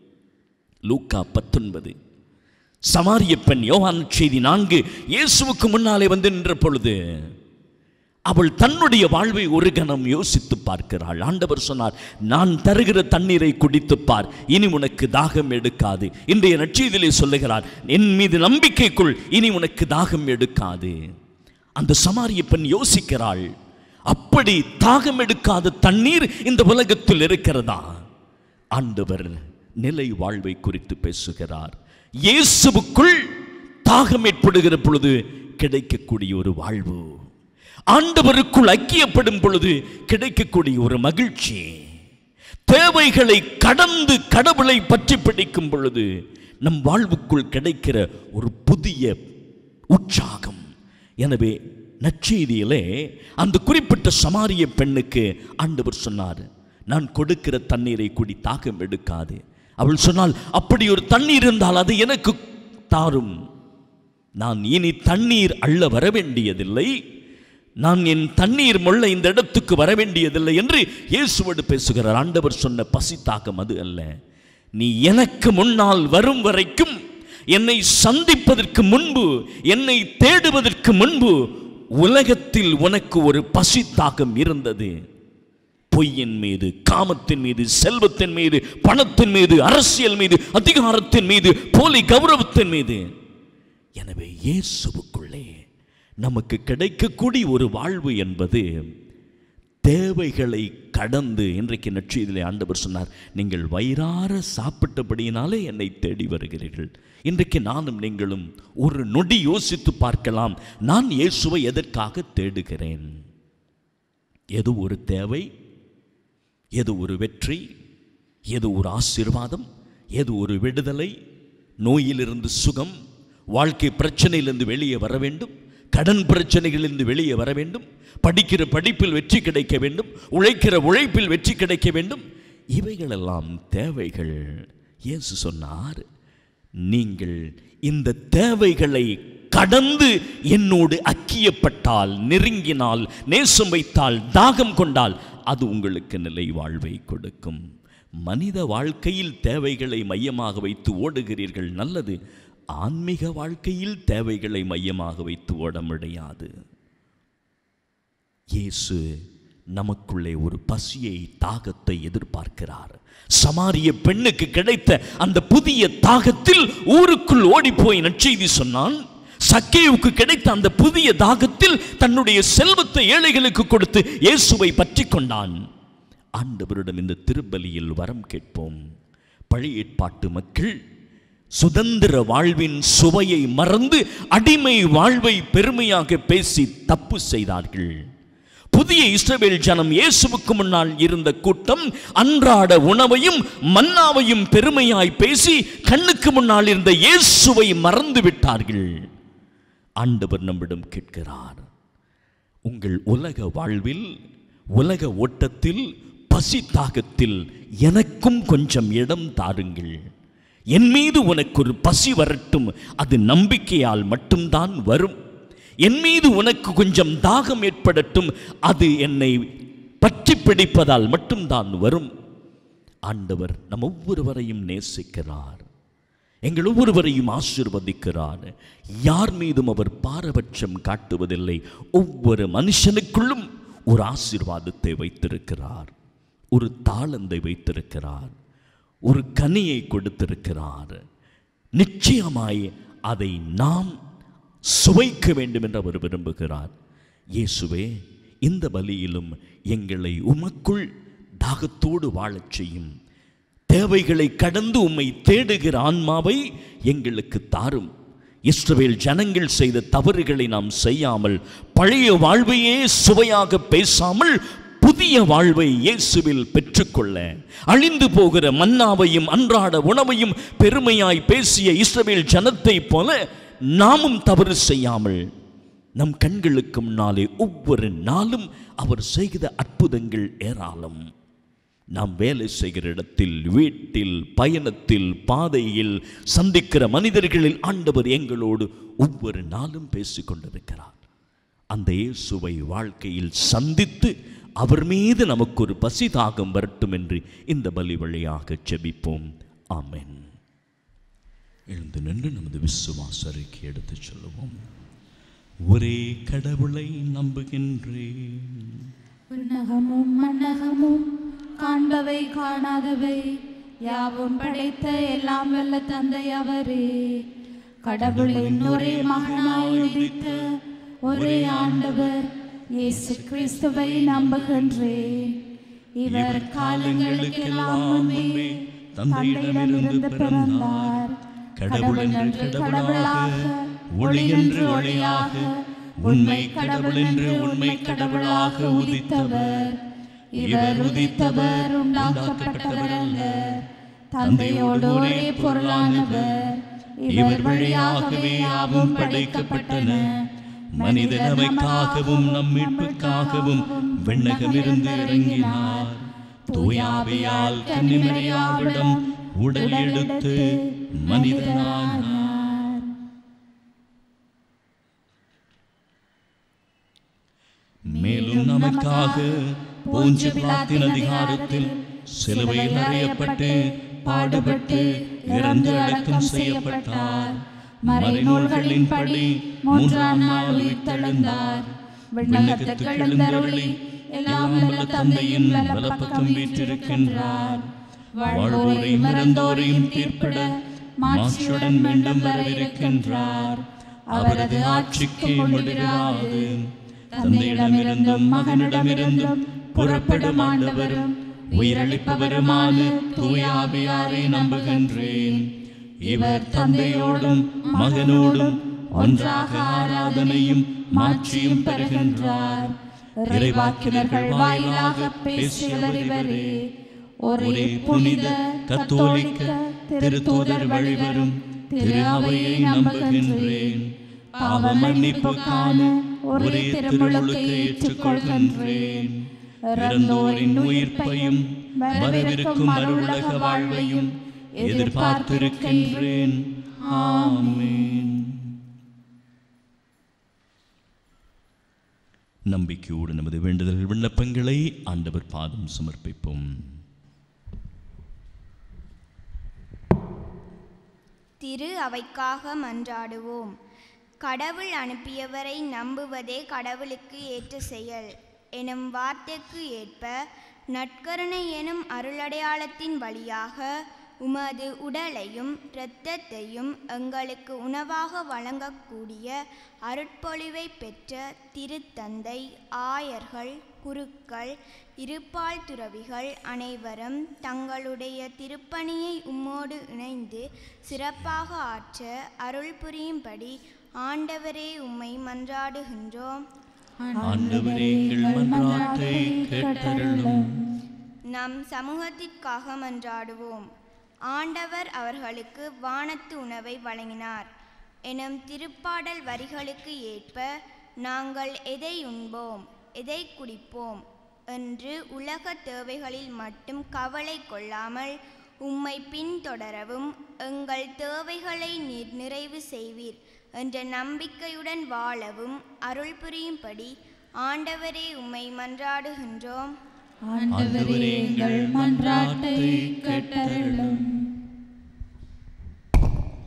லூக்கா பத்தொன்பது சமாரிய பெண் யோவான் செய்தி நான்கு இயேசுவுக்கு முன்னாலே வந்து நின்ற பொழுது அவள் தன்னுடைய வாழ்வை ஒரு கணம் யோசித்து பார்க்கிறாள் ஆண்டவர் சொன்னார் நான் தருகிற தண்ணீரை குடித்துப் பார் இனி உனக்கு தாகம் எடுக்காது இன்றைய நற்செய்தியிலே சொல்லுகிறார் என் மீது நம்பிக்கைக்குள் இனி உனக்கு தாகம் எடுக்காது அந்த சமாரிய பெண் யோசிக்கிறாள் அப்படி தாகம் எடுக்காத தண்ணீர் இந்த உலகத்தில் இருக்கிறதா ஆண்டவர் நிலை வாழ்வை குறித்து பேசுகிறார் இயேசுவுக்குள் தாகம் ஏற்படுகிற பொழுது கிடைக்கக்கூடிய ஒரு வாழ்வு ஆண்டவருக்குள் ஐக்கியப்படும் பொழுது கிடைக்கக்கூடிய ஒரு மகிழ்ச்சி தேவைகளை கடந்து கடவுளை பற்றி பிடிக்கும் பொழுது நம் வாழ்வுக்குள் கிடைக்கிற ஒரு புதிய உற்சாகம் எனவே நற்செய்தியிலே அந்த குறிப்பிட்ட சமாரிய பெண்ணுக்கு ஆண்டவர் சொன்னார் நான் கொடுக்கிற தண்ணீரை குடி தாகம் எடுக்காது அவள் சொன்னால் அப்படி ஒரு தண்ணீர் இருந்தால் அது எனக்கு தாரும் நான் இனி தண்ணீர் அள்ள வர வேண்டியதில்லை நான் என் தண்ணீர் முள்ள இந்த இடத்துக்கு வர வேண்டியதில்லை என்று இயேசுவோடு பேசுகிறார் ஆண்டவர் சொன்ன பசி தாகம் அது அல்ல நீ எனக்கு முன்னால் வரும் வரைக்கும் என்னை சந்திப்பதற்கு முன்பு என்னை தேடுவதற்கு முன்பு உலகத்தில் உனக்கு ஒரு பசி தாகம் இருந்தது பொய்யின் மீது காமத்தின் மீது செல்வத்தின் மீது பணத்தின் மீது அரசியல் மீது அதிகாரத்தின் மீது போலி கௌரவத்தின் மீது எனவே இயேசுவுக்குள்ளே நமக்கு கிடைக்கக்கூடிய ஒரு வாழ்வு என்பது தேவைகளை கடந்து இன்றைக்கு நற்செய்தியிலே ஆண்டவர் சொன்னார் நீங்கள் வயிறார சாப்பிட்டபடியினாலே என்னை தேடி வருகிறீர்கள் இன்றைக்கு நானும் நீங்களும் ஒரு நொடி யோசித்து பார்க்கலாம் நான் இயேசுவை எதற்காக தேடுகிறேன் எது ஒரு தேவை எது ஒரு வெற்றி எது ஒரு ஆசீர்வாதம் எது ஒரு விடுதலை நோயிலிருந்து சுகம் வாழ்க்கை பிரச்சனையிலிருந்து வெளியே வர வேண்டும் கடன் பிரச்சனைகளிலிருந்து வெளியே வர வேண்டும் படிக்கிற படிப்பில் வெற்றி கிடைக்க வேண்டும் உழைக்கிற உழைப்பில் வெற்றி கிடைக்க வேண்டும் இவைகளெல்லாம் தேவைகள் இயேசு சொன்னார் நீங்கள் இந்த தேவைகளை கடந்து என்னோடு அக்கியப்பட்டால் நெருங்கினால் நேசம் வைத்தால் தாகம் கொண்டால் அது உங்களுக்கு நிலை வாழ்வை கொடுக்கும் மனித வாழ்க்கையில் தேவைகளை மையமாக வைத்து ஓடுகிறீர்கள் நல்லது ஆன்மீக வாழ்க்கையில் தேவைகளை மையமாக வைத்து ஓட முடியாது இயேசு நமக்குள்ளே ஒரு பசியை தாகத்தை எதிர்பார்க்கிறார் சமாரிய பெண்ணுக்கு கிடைத்த அந்த புதிய தாகத்தில் ஊருக்குள் ஓடிப்போய் நற்செய்தி சொன்னான் சக்கேவுக்கு கிடைத்த அந்த புதிய தாகத்தில் தன்னுடைய செல்வத்தை ஏழைகளுக்கு கொடுத்து இயேசுவை பற்றி கொண்டான் ஆண்டவரிடம் இந்த திருப்பலியில் வரம் கேட்போம் பழைய ஏற்பாட்டு மக்கள் சுதந்திர வாழ்வின் சுவையை மறந்து அடிமை வாழ்வை பெருமையாக பேசி தப்பு செய்தார்கள் புதிய இஸ்ரவேல் ஜனம் இயேசுவுக்கு முன்னால் இருந்த கூட்டம் அன்றாட உணவையும் மன்னாவையும் பெருமையாய் பேசி கண்ணுக்கு முன்னால் இருந்த இயேசுவை மறந்து விட்டார்கள் ஆண்டவர் நம்மிடம் கேட்கிறார் உங்கள் உலக வாழ்வில் உலக ஓட்டத்தில் பசி தாகத்தில் எனக்கும் கொஞ்சம் இடம் தாருங்கள் என் மீது உனக்கு ஒரு பசி வரட்டும் அது நம்பிக்கையால் மட்டும்தான் வரும் என் மீது உனக்கு கொஞ்சம் தாகம் ஏற்படட்டும் அது என்னை பற்றி பிடிப்பதால் மட்டும்தான் வரும் ஆண்டவர் நம் ஒவ்வொருவரையும் நேசிக்கிறார் எங்கள் ஒவ்வொருவரையும் ஆசீர்வதிக்கிறார் யார் மீதும் அவர் பாரபட்சம் காட்டுவதில்லை ஒவ்வொரு மனுஷனுக்குள்ளும் ஒரு ஆசீர்வாதத்தை வைத்திருக்கிறார் ஒரு தாளந்தை வைத்திருக்கிறார் ஒரு கனியை கொடுத்திருக்கிறார் நிச்சயமாய் அதை நாம் சுவைக்க வேண்டும் என்று அவர் விரும்புகிறார் இயேசுவே இந்த பலியிலும் எங்களை உமக்குள் தாகத்தோடு வாழச் செய்யும் தேவைகளை கடந்து உம்மை தேடுகிற ஆன்மாவை எங்களுக்கு தாரும் இஸ்ரவேல் ஜனங்கள் செய்த தவறுகளை நாம் செய்யாமல் பழைய வாழ்வையே சுவையாக பேசாமல் புதிய வாழ்வை இயேசுவில் பெற்றுக்கொள்ள அழிந்து போகிற மன்னாவையும் அன்றாட உணவையும் பெருமையாய் பேசிய இஸ்ரவேல் ஜனத்தைப் போல நாமும் தவறு செய்யாமல் நம் கண்களுக்கு முன்னாலே ஒவ்வொரு நாளும் அவர் செய்த அற்புதங்கள் ஏராளம் நாம் வேலை செய்கிற இடத்தில் வீட்டில் பயணத்தில் பாதையில் சந்திக்கிற மனிதர்களில் ஆண்டவர் எங்களோடு ஒவ்வொரு நாளும் பேசிக் கொண்டிருக்கிறார் அந்த இயேசுவை வாழ்க்கையில் சந்தித்து அவர் மீது நமக்கு ஒரு பசி தாகம் வரட்டும் என்று இந்த பலி வழியாக ஜெபிப்போம் ஆமென் எழுந்து நின்று நமது விசுவாச அறிக்கை எடுத்துச் சொல்லுவோம் ஒரே கடவுளை நம்புகின்றேன் விண்ணகமும் மண்ணகமும் காண்பவை காணாதவை யாவும் படைத்த எல்லாம் வல்ல தந்தை அவரே கடவுளின் ஒரே மகனாய் உதித்த ஒரே ஆண்டவர் இயேசு கிறிஸ்துவை நம்புகின்றேன் இவர் காலங்களுக்கெல்லாம் முன்பே தந்தையிடமிருந்து பிறந்தார் கடவுள் என்று கடவுளாக ஒளி என்று ஒளியாக உண்மை கடவுள் என்று உண்மை கடவுளாக உதித்தவர் இவர் உதித்தவர் உண்டாக்கப்பட்டவர் அல்ல தந்தையோடு ஒரே பொருளானவர் இவர் வழியாகவே யாவும் படைக்கப்பட்டன மனித நமைக்காகவும் நம் மீட்புக்காகவும் விண்ணகமிருந்து இறங்கினார் தூயாவியால் கன்னிமரியாவிடம் உடல் எடுத்து மனிதனானார் மேலும் நமக்காக போஞ்ச பிலாத்தின் அதிகாரத்தில் சிலுவையில் அறையப்பட்டு பாடுபட்டு இறந்து அடக்கம் செய்யப்பட்டார் மறைநூல்களின்படி மூன்றாம் நாள் உயிர்த்தெழுந்தார் விண்ணகத்துக்கு எழுந்தருளி எல்லாம் வல்ல தந்தையின் வலப்பக்கம் வீற்றிருக்கின்றார் வாழ்வோரையும் இறந்தோரையும் தீர்ப்பிட மாற்றுடன் மீண்டும் வரவிருக்கின்றார் அவரது ஆட்சிக்கு முடிவிராது தந்தையிடமிருந்தும் மகனிடமிருந்தும் புறப்படும் ஆண்டவரும் உயிரளிப்பவருமான தூயாவியாரை நம்புகின்றேன் இவர் தந்தையோடும் மகனோடும் ஒன்றாக ஆராதனையும் மாட்சியும் பெறுகின்றார் இறைவாக்கினர்கள் வாயிலாக பேசியவர் இவரே ஒரே புனித கத்தோலிக்க திருத்தூதர் வழிவரும் திரு அவையை நம்புகின்றேன் பாவ மன்னிப்புக்கான ஒரே திருமுழுக்கை ஏற்றுக்கொள்கின்றேன் இறந்தோரின் உயிர்ப்பையும் வரவிருக்கும் மறுவுலக வாழ்வையும் எதிர்பார்த்திருக்கின்றேன் ஆமென் நம்பிக்கையோடு நமது வேண்டுதல் விண்ணப்பங்களை ஆண்டவர் பாதம் சமர்ப்பிப்போம் திரு அவைக்காக மன்றாடுவோம் கடவுள் அனுப்பியவரை நம்புவதே கடவுளுக்கு ஏற்ற செயல் எனும் வார்த்தைக்கு ஏற்ப நற்கருணை எனும் அருளடையாளத்தின் வழியாக உமது உடலையும் இரத்தத்தையும் எங்களுக்கு உணவாக வழங்கக்கூடிய அருட்பொழிவை பெற்ற திருத்தந்தை ஆயர்கள் குருக்கள் இருபால் துறவிகள் அனைவரும் தங்களுடைய திருப்பணியை உம்மோடு இணைந்து சிறப்பாக ஆற்ற அருள் புரியும்படி ஆண்டவரே உம்மை மன்றாடுகின்றோம் ஆண்டவரே எங்கள் மன்றாட்டை கேட்டருளும் நம் சமூகத்திற்காக மன்றாடுவோம் ஆண்டவர் அவர்களுக்கு வானத்து உணவை வழங்கினார் எனும் திருப்பாடல் வரிகளுக்கு ஏற்ப நாங்கள் எதை உண்போம் எதை குடிப்போம் என்று உலக தேவைகளில் மட்டும் கவலை கொள்ளாமல் உம்மை பின்தொடரவும் எங்கள் தேவைகளை நீர் நிறைவு செய்வீர் என்ற நம்பிக்கையுடன் வாழவும் அருள் புரியும்படி ஆண்டவரே உம்மை மன்றாடுகின்றோம் ஆண்டவரே எங்கள் மன்றாட்டை கேட்டருளும்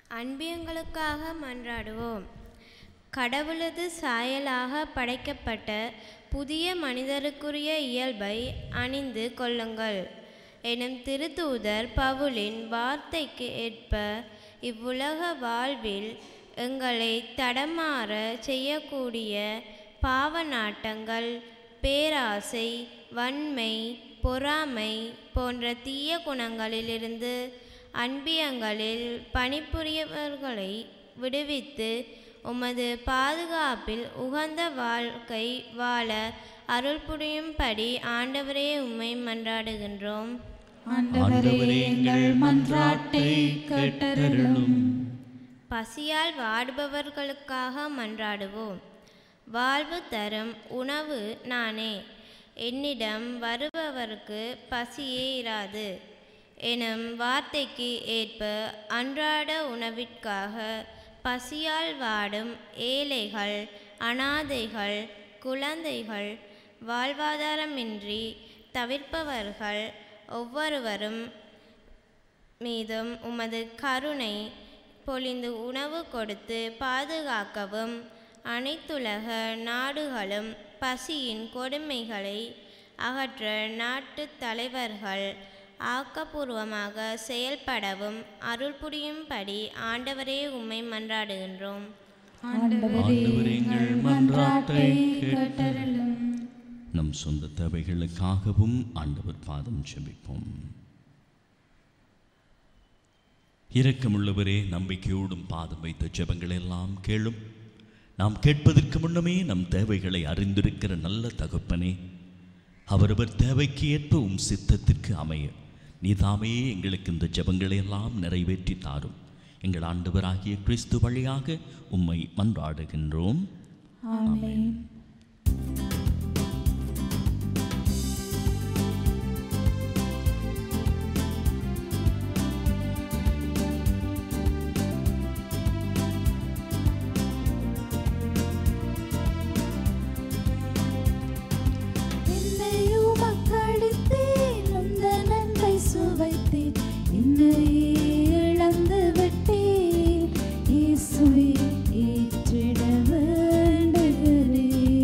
அன்பியங்களுக்காக மன்றாடுவோம் கடவுளது சாயலாக படைக்கப்பட்ட புதிய மனிதருக்குரிய இயல்பை அணிந்து கொள்ளுங்கள் எனும் திருத்தூதர் பவுலின் வார்த்தைக்கு ஏற்ப இவ்வுலக வாழ்வில் எங்களை தடமாற செய்யக்கூடிய பாவ நாட்டங்கள் பேராசை வன்மை பொறாமை போன்ற தீய குணங்களிலிருந்து அன்பியங்களில் பணிபுரியவர்களை விடுவித்து உமது பாதுகாப்பில் உகந்த வாழ்க்கை வாழ அருள் புரியும்படி ஆண்டவரே உம்மை மன்றாடுகின்றோம் ஆண்டவரே எங்கள் மன்றாட்டை கேட்டருளும் பசியால் வாடுபவர்களுக்காக மன்றாடுவோம் வாழ்வு தரும் உணவு நானே என்னிடம் வருபவருக்கு பசியே இராது எனும் வார்த்தைக்கு ஏற்ப அன்றாட உணவிற்காக பசியால் வாடும் ஏழைகள் அனாதைகள் குழந்தைகள் வாழ்வாதாரமின்றி தவிர்ப்பவர்கள் ஒவ்வொருவரும் மீதும் உமது கருணை பொழிந்து உணவு கொடுத்து பாதுகாக்கவும் அனைத்துலக நாடுகளும் பசியின் கொடுமைகளை அகற்ற நாட்டு தலைவர்கள் ஆக்கப்பூர்வமாக செயல்படவும் அருள் புரியும்படி ஆண்டவரே உம்மை மன்றாடுகின்றோம் ஆண்டவரே எங்கள் மன்றாட்டை கேட்டருளும் நம் சொந்த தேவைகளுக்காகவும் ஆண்டவர் பாதம் செபிப்போம் இரக்கமுள்ளவரே நம்பிக்கையோடும் பாதம் வைத்த ஜெபங்கள் எல்லாம் கேளும் நாம் கேட்பதற்கு முன்னமே நம் தேவைகளை அறிந்திருக்கிற நல்ல தகப்பனே அவரவர் தேவைக்கு ஏற்ப உம் சித்தத்திற்கு அமைய நீதாமே எங்களுக்கு இந்த ஜெபங்களை எல்லாம் நிறைவேற்றி தாரும் எங்கள் ஆண்டவராகிய கிறிஸ்து வழியாக உம்மை மன்றாடுகின்றோம் ஆமென் என்னையும் மக்களித்தேன் உந்த நன்மை சுவைத்தேன் என்னையே இழந்து விட்டேன் இயேசுவே ஏற்றிட வேண்டுகிறேன்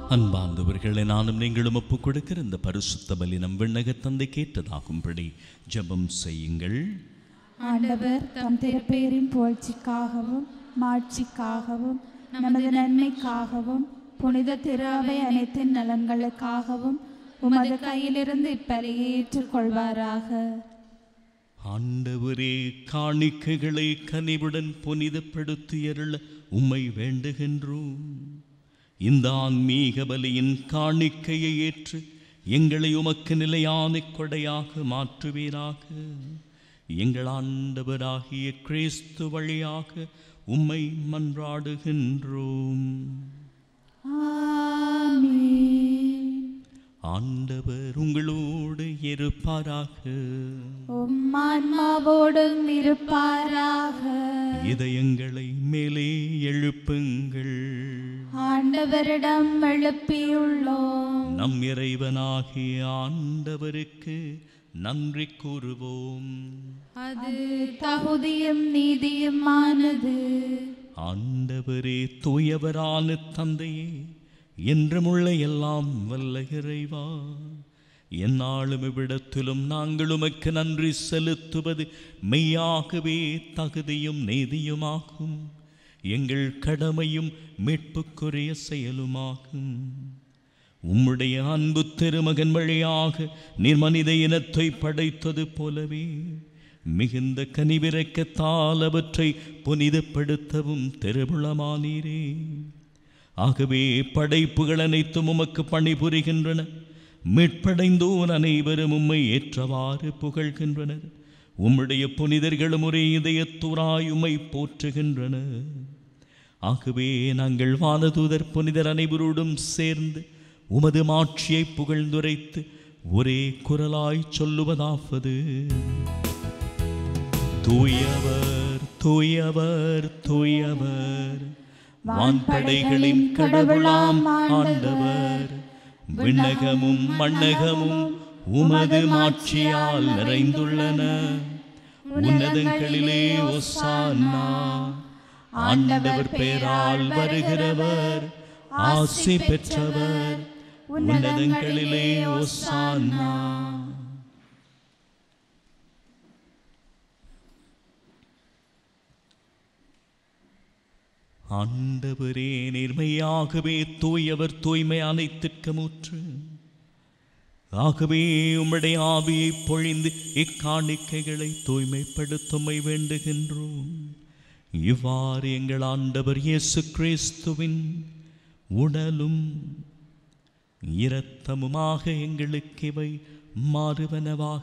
அன்பார்ந்தவர்களை நானும் நீங்களும் ஒப்பு கொடுக்கிற இந்த பரிசுத்த பலி நம் விண்ணக தந்தை கேட்டதாகும்படி ஜெபம் செய்யுங்கள் ஆண்டவர் தம் திருப்பேரின் புகழ்ச்சிக்காகவும் மாட்சிக்காகவும் நமது நன்மைக்காகவும் புனித திரு அவை அனைத்தின் நலன்களுக்காகவும் உமது கையிலிருந்து இப்பலியை ஏற்றுக்கொள்வாராக ஆண்டவரே காணிக்கைகளை கனிவுடன் புனிதப்படுத்தியருள உம்மை வேண்டுகின்றோம் இந்த ஆன்மீக பலியின் காணிக்கையை ஏற்று எங்களை உமக்கு நிலையான கொடையாக மாற்றுவீராக எங்கள் ஆண்டவராகிய கிறிஸ்து வழியாக உம்மை மன்றாடுகின்றோம் ஆமென். ஆண்டவர் உங்களோடு இருப்பாராக உம் ஆன்மாவோடும் இருப்பாராக இதயங்களை மேலே எழுப்புங்கள் ஆண்டவரிடம் எழுப்பியுள்ளோம் நம் இறைவனாகிய ஆண்டவருக்கு நன்றி கூறுவோம் அது தகுதியும் நீதியுமானது ஆண்டவரே தூயவரான தந்தையே என்றுமுள்ள எல்லாம் வல்ல இறைவா எந்நாளும் இவ்விடத்திலும் நாங்கள் உமக்கு நன்றி செலுத்துவது மெய்யாகவே தகுதியும் நீதியுமாகும் எங்கள் கடமையும் மீட்புக்குரிய செயலுமாகும் உம்முடைய அன்பு திருமகன் வழியாக நீர் மனித இனத்தை படைத்தது போலவே மிகுந்த கனிவிரக்கத்தால் அவற்றை புனிதப்படுத்தவும் திருவிழமானீரே ஆகவே படைப்புகள் அனைத்தும் உமக்கு பணிபுரிகின்றன மீட்படைந்தோர் அனைவரும் உம்மை ஏற்றவாறு புகழ்கின்றனர் உம்முடைய புனிதர்களும் ஒரே இதயத்துறாய் உம்மை போற்றுகின்றனர் ஆகவே நாங்கள் வானதூதர் புனிதர் அனைவரோடும் சேர்ந்து உமது மாட்சியை புகழ்ந்துரைத்து ஒரே குரலாய் சொல்லுவதாவது தூயவர் தூயவர் தூயவர் வான்படைகளின் கடவுளாம் ஆண்டவர் விண்ணகமும் மண்ணகமும் உமது மாட்சியால் நிறைந்துள்ளன உன்னதங்களிலே ஒசானா ஆண்டவர் பெயரால் வருகிறவர் ஆசி பெற்றவர் உன்னதங்களிலே ஒசானா ஆண்டவரே நேர்மையாகவே தூயவர் தூய்மை அனைத்திற்கும் ஊற்று ஆகவே உம்முடைய ஆவியை பொழிந்து இக்காணிக்கைகளை தூய்மைப்படுத்துமை வேண்டுகின்றோம் இவ்வாறு எங்கள் ஆண்டவர் இயேசு கிறிஸ்துவின் உடலும் இரத்தமுமாக எங்களுக்கு இவை மாறுவனவாக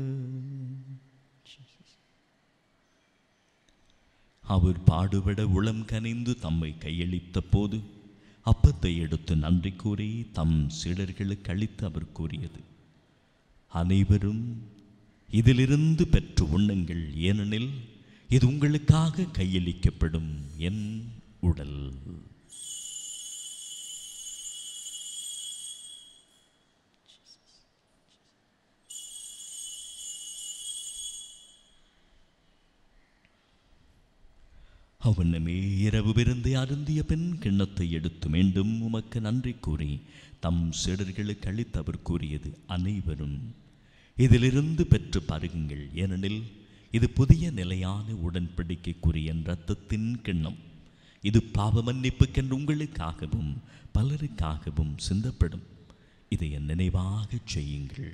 அவர் பாடுபட உளம் கனிந்து தம்மை கையளித்த போது அப்பத்தை எடுத்து நன்றி கூறி தம் சீடர்களுக்கு அளித்து அவர் கூறியது அனைவரும் இதிலிருந்து பெற்று உண்ணுங்கள் ஏனெனில் இது உங்களுக்காக கையளிக்கப்படும் என் உடல் அவனமே இரவு விருந்து அருந்திய பின் கிண்ணத்தை எடுத்து மீண்டும் உமக்கு நன்றி கூறி தம் சீடர்களுக்கு அளித்து அவர் கூறியது அனைவரும் இதிலிருந்து பெற்று பருகுங்கள் ஏனெனில் இது புதிய நிலையான உடன்படிக்கைக்குரிய என் இரத்தத்தின் கிண்ணம் இது பாவ மன்னிப்புக்கென்று உங்களுக்காகவும் பலருக்காகவும் சிந்தப்படும் இதை என் நினைவாகச் செய்யுங்கள்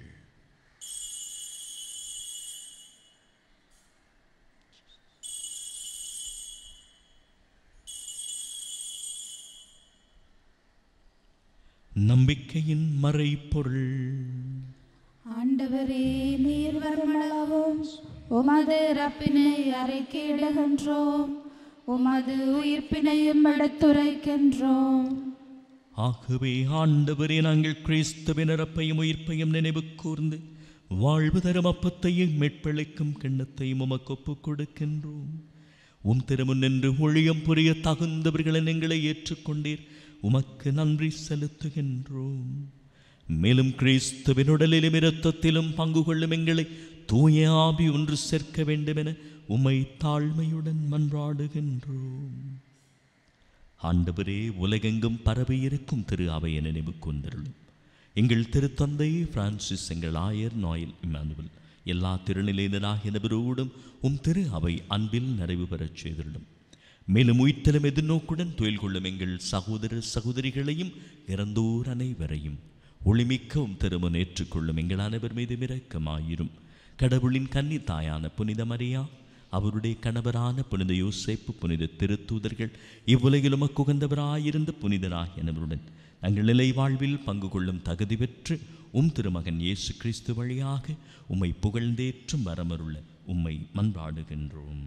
நம்பிக்கையின் மறைப்பொருள் ஆண்டவரே நீர் வருமளவும் உமது ரப்பினை அறிக்கையிடுகின்றோம் உமது உயிர்ப்பினையும் எடுத்துரைக்கின்றோம் ஆகவே ஆண்டவரே நாங்கள் கிறிஸ்துவின் இறப்பையும் உயிர்ப்பையும் நினைவு கூர்ந்து வாழ்வு தரும் அப்பத்தையும் மீட்பளிக்கும் கிண்ணத்தையும் உமக்கு ஒப்புக் கொடுக்கின்றோம் உம் திருமுன் நின்று ஒழியம் புரிய தகுந்தவர்களை எங்களை ஏற்றுக்கொண்டீர் உமக்கு நன்றி செலுத்துகின்றோம் மேலும் கிறிஸ்துவின் உடலிலும் இரத்தத்திலும் பங்கு கொள்ளும் எங்களை தூய ஆவி ஒன்று சேர்க்க வேண்டுமென உம்மை தாழ்மையுடன் மன்றாடுகின்றோம் ஆண்டவரே உலகெங்கும் பரவி இருக்கும் திரு அவைய நினைவு கொண்டிருளும் எங்கள் திருத்தந்தை பிரான்சிஸ் எங்கள் ஆயர் நாயல் இமானுவல் எல்லா திருநிலையினராக எனவரோடும் உம் திரு அவை அன்பில் நிறைவு பெறச் செய்திருளும் மேலும் உயிர்த்தலும் எதிர்நோக்குடன் தொழில் கொள்ளும் எங்கள் சகோதர சகோதரிகளையும் இறந்தோர் அனைவரையும் ஒளிமிக்கவும் திருமணம் ஏற்றுக்கொள்ளும் எங்கள் அனைவர் மீது இரக்கமாயிரும் கடவுளின் கன்னி தாயான புனித மரியா அவருடைய கணவரான புனித யோசேப்பு புனித திருத்தூதர்கள் இவ்வுலகில் உமக்கு உகந்தவராயிருந்த புனிதராகிய எனவருடன் தங்கள் நிலை வாழ்வில் பங்கு கொள்ளும் தகுதி பெற்று உம் திருமகன் இயேசு கிறிஸ்து வழியாக உம்மை புகழ்ந்தேற்றும் வரமருள உம்மை மன்றாடுகின்றோம்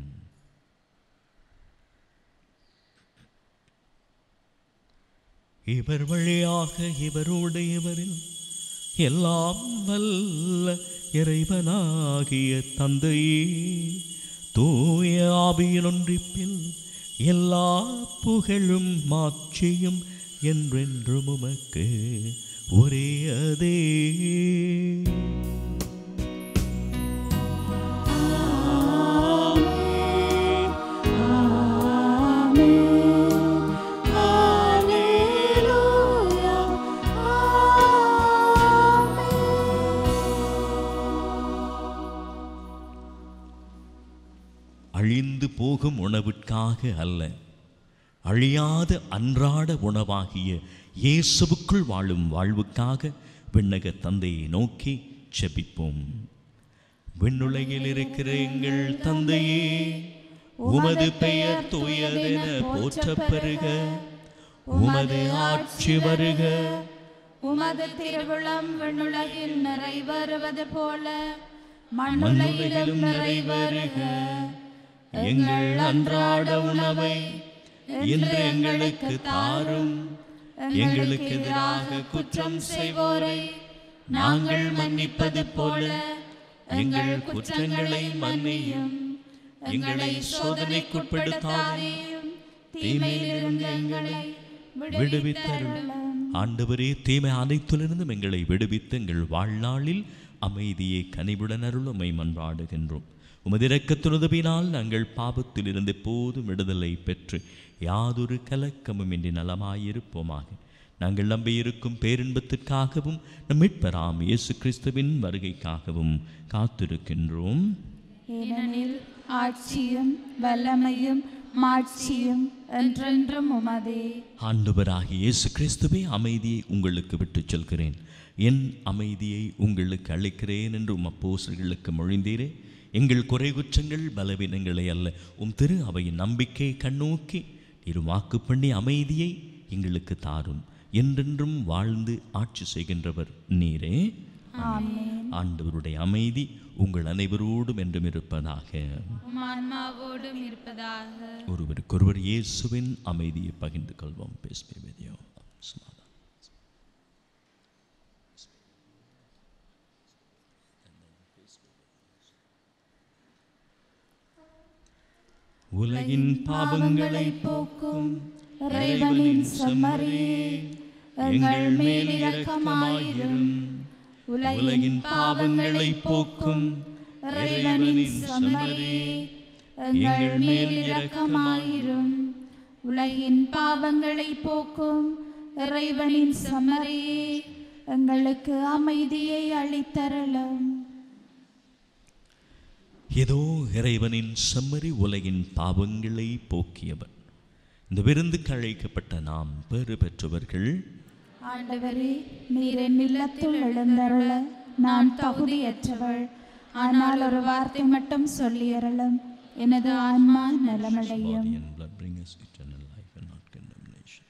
இவர் வழியாக இவரோடு இவரில் எல்லாம் வல்ல இறைவனாகிய தந்தையே தூய ஆவியின் ஒன்றிப்பில் எல்லா புகழும் மாட்சியும் என்றென்றும் உமக்கு ஒரே அதே அழிந்து போகும் உணவிற்காக அல்ல அழியாத அன்றாட உணவாகிய இயேசுவுக்குள் வாழும் வாழ்வுக்காக விண்ணக தந்தையை நோக்கி செபிப்போம் விண்ணுலகில் இருக்கிற எங்கள் தந்தையே உமது பெயர் தூயதென போற்றப் பெறுக உமது ஆட்சி வருக உமது திருவிழம் விண்ணுலகில் நிறைவேறுவது போல மண்ணுலகிலும் நிறைவேறுக எங்கள் அன்றாட உணவை இன்று எங்களுக்கு தாரும் எங்களுக்கு எதிராக குற்றம் செய்வோரை நாங்கள் மன்னிப்பது போல எங்கள் குற்றங்களை மன்னியும் எங்களை சோதனைக்குட்படுத்தாதேயும் தீமையிலிருந்து எங்களை விடுவித்தருளும் ஆண்டவரே தீமை அனைத்திலிருந்தும் எங்களை விடுவித்து எங்கள் வாழ்நாளில் அமைதியை கனிவுடன் அருளுமை மன்றாடுகின்றோம் உமது இரக்கத்துணுதவினால் நாங்கள் பாவத்திலிருந்து எப்போதும் விடுதலை பெற்று யாதொரு கலக்கமும் இன்றி நலமாயிருப்போமாக நாங்கள் நம்பியிருக்கும் பேரின்பத்திற்காகவும் நம் மீட்பராம் இயேசு கிறிஸ்துவின் வருகைக்காகவும் காத்திருக்கின்றோம் ஏனெனில் ஆட்சியும் வல்லமையும் மாட்சியும் என்றென்றும் உமதே ஆண்டவராகிய இயேசு கிறிஸ்துவே அமைதியை உங்களுக்கு விட்டுச் செல்கிறேன் என் அமைதியை உங்களுக்கு அளிக்கிறேன் என்று உம் அப்போஸ்தலர்களுக்கு மொழிந்தீரே எங்கள் குறை குற்றங்கள் பலவீனங்களை அல்ல உம் திரு அவையின் நம்பிக்கை கண்ணோக்கி இரு வாக்கு பண்ணி அமைதியை எங்களுக்கு தாரும் என்றென்றும் வாழ்ந்து ஆட்சி செய்கின்றவர் நீரே ஆண்டவருடைய அமைதி உங்கள் அனைவரோடும் என்றும் இருப்பதாக உம் ஆன்மாவோடும் இருப்பதாக ஒருவருக்கொருவர் இயேசுவின் அமைதியை பகிர்ந்து கொள்வோம் பேசுமே விதியோ உலகின் பாவங்களை போக்கும் இறைவனின் செம்மறியே எங்கள் மேல் இரக்கமாயிரும் உலகின் பாவங்களை போக்கும் இறைவனின் செம்மறியே எங்கள் மேல் இரக்கமாயிரும் உலகின் பாவங்களை போக்கும் இறைவனின் செம்மறியே எங்களுக்கு அமைதியை அளித்தரலும் ஏதோ இறைவனின் செம்மறி உலகின் பாவங்களை போக்கியவர் இந்த விருந்துக்கு அழைக்கப்பட்ட நாம் பெறு பெற்றவர்கள் ஆண்டவரே நீர் என் இல்லத்தில் எழுந்தருள நான் தகுதியற்றவள் ஆனால் ஒரு வார்த்தை மட்டும் சொல்லியறலும் எனது ஆன்மா நலமடையும் body and blood bring us eternal life and not condemnation.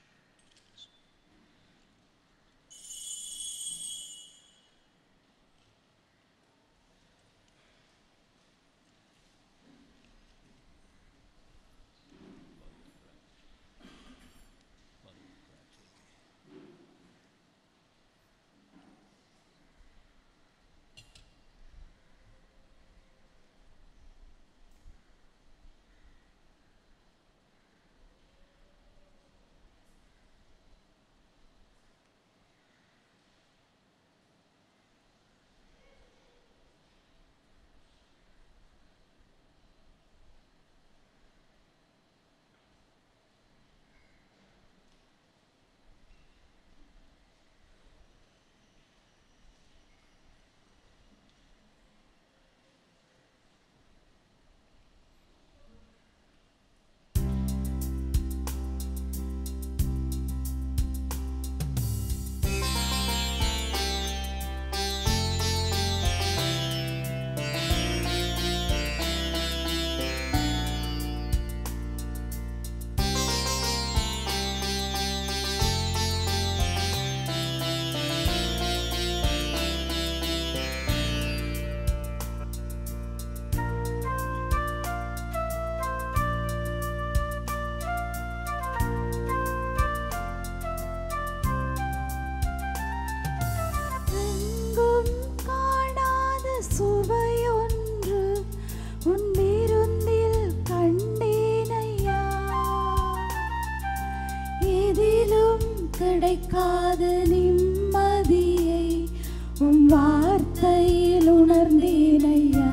கிடைக்காத நிம்மதியை உம் வார்த்தையில் உணர்ந்தேனையா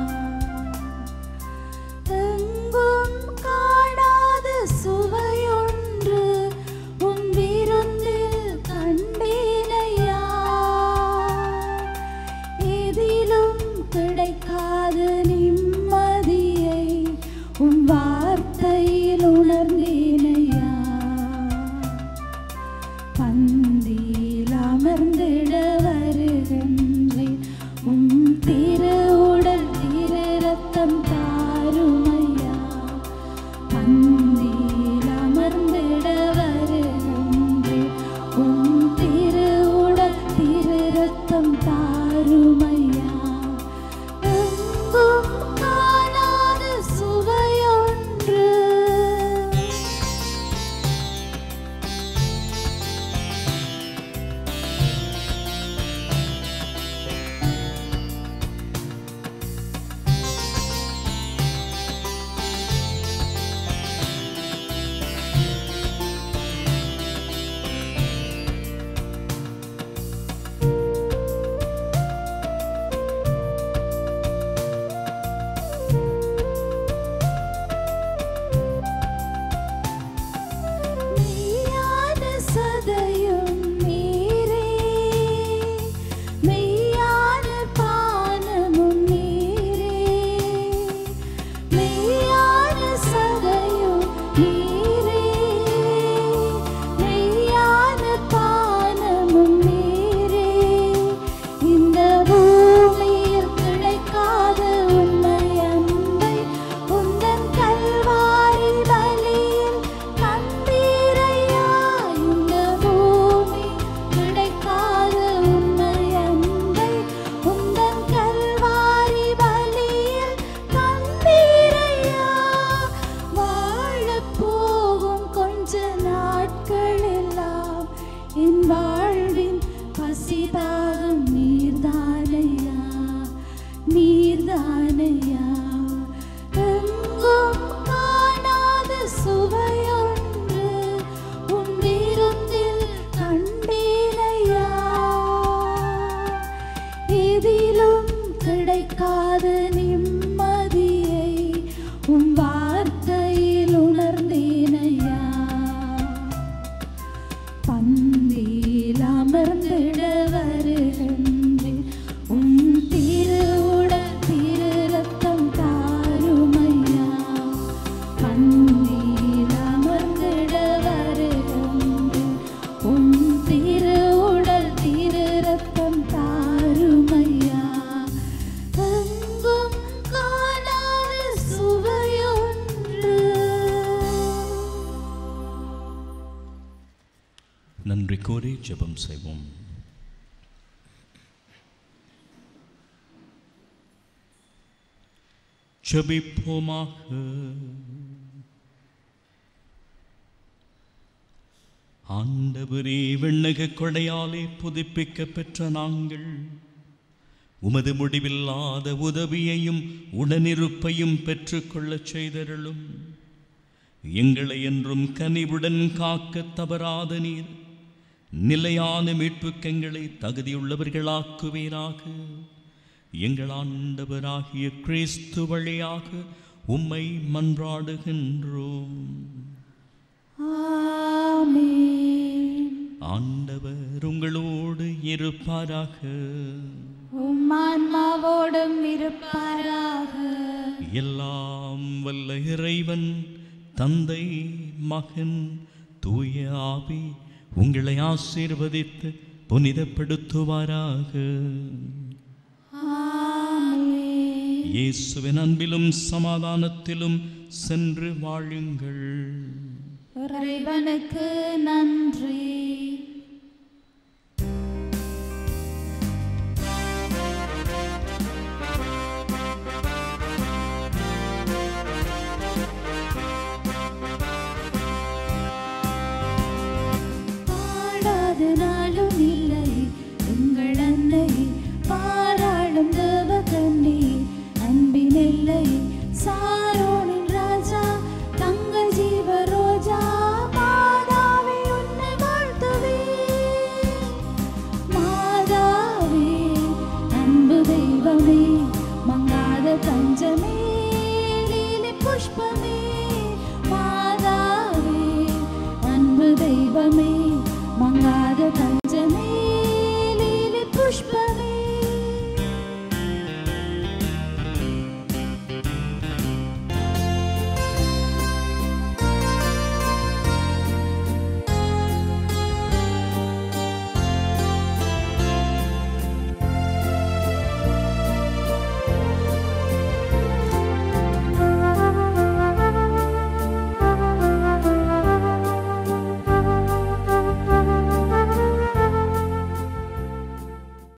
எங்கும் காணாத சுவையொன்று உன் விருந்தில் கண்டேனையா எதிலும் கிடைக்காத நிம்மதியை உன் வார்த்தையில் உணர்ந்தேனையா பந்தியில் அமர்ந்திட வருகின்றேன் உம் திரு உடல் திரு ரத்தம் தாருமையா பந்தியில் அமர்ந்திட வருகின்றேன் உம் திரு உடல் திரு ரத்தம் தாருமையா எங்கும் காணாத சுவையொன்று மெய்யான சதையும் நீரே மெய்யான பானமும் நீரே மெய்யான சதையும் நீரே மெய்யான பானமும் நீரே இந்த பூமியில் கிடைக்காத உண்மை அன்பை உந்தன் கல்வாரி பலியில் கண்டீரையா இந்த பூமி கிடைக்காத உண்மை அன்பை உந்தன் கல்வாரி பலியில் கண்டீரையா வாழப் போகும் கொஞ்ச நாட்களெல்லாம் என் வாழ்வின் பசிதாகம் நீர்தானையா நீர்தானையா எங்கும் காணாத சுவையொன்று உன் விருந்தில் கண்டேனையா எதிலும் கிடைக்காத நிம்மதியை உன் வார்த்தையில் உணர்ந்தேனையா பந்தியில் அமர்ந்திட வருகின்றேன் உன் திருவுடல் திரு ரத்தம் தாருமையா பந்தியில் அமர்ந்திட வருகின்றேன் உன் திருவுடல் திரு ரத்தம் தாருமையா எங்கும் காணாத சுவையொன்று நன்றி கூறி ஜெபம் செய்வோம் ஜெபிப்போமாக ஆண்டவரே விண்ணக கொடையாலே புதுப்பிக்க பெற்ற நாங்கள் உமது முடிவில்லாத உதவியையும் உடனிருப்பையும் பெற்றுக்கொள்ளச் செய்தருளும் எங்களை என்றும் கனிவுடன் காக்க தவறாத நீர் நிலையான மீட்புக்கெங்களை தகுதியுள்ளவர்களாக்குவீராக எங்கள் ஆண்டவராகிய கிறிஸ்து வழியாக உம்மை மன்றாடுகின்றோம் ஆமென் ஆண்டவர் உங்களோடு இருப்பாராக உம் ஆன்மாவோடும் இருப்பாராக எல்லாம் வல்ல இறைவன் தந்தை மகன் தூய ஆவி உங்களை ஆசீர்வதித்து புனிதப்படுத்துவாராக ஆமென் இயேசுவின் அன்பிலும் சமாதானத்திலும் சென்று வாழுங்கள் இறைவனுக்கு நன்றி பாடாத நாளும் இல்லை எங்கள் அன்னை பாராளும் தேவகன்னி அன்பின் எல்லை சாரோனின் ராஜா தங்கள் ஜீவ ரோஜா மாதாவே உன்னை வாழ்த்துவே தஞ்சமே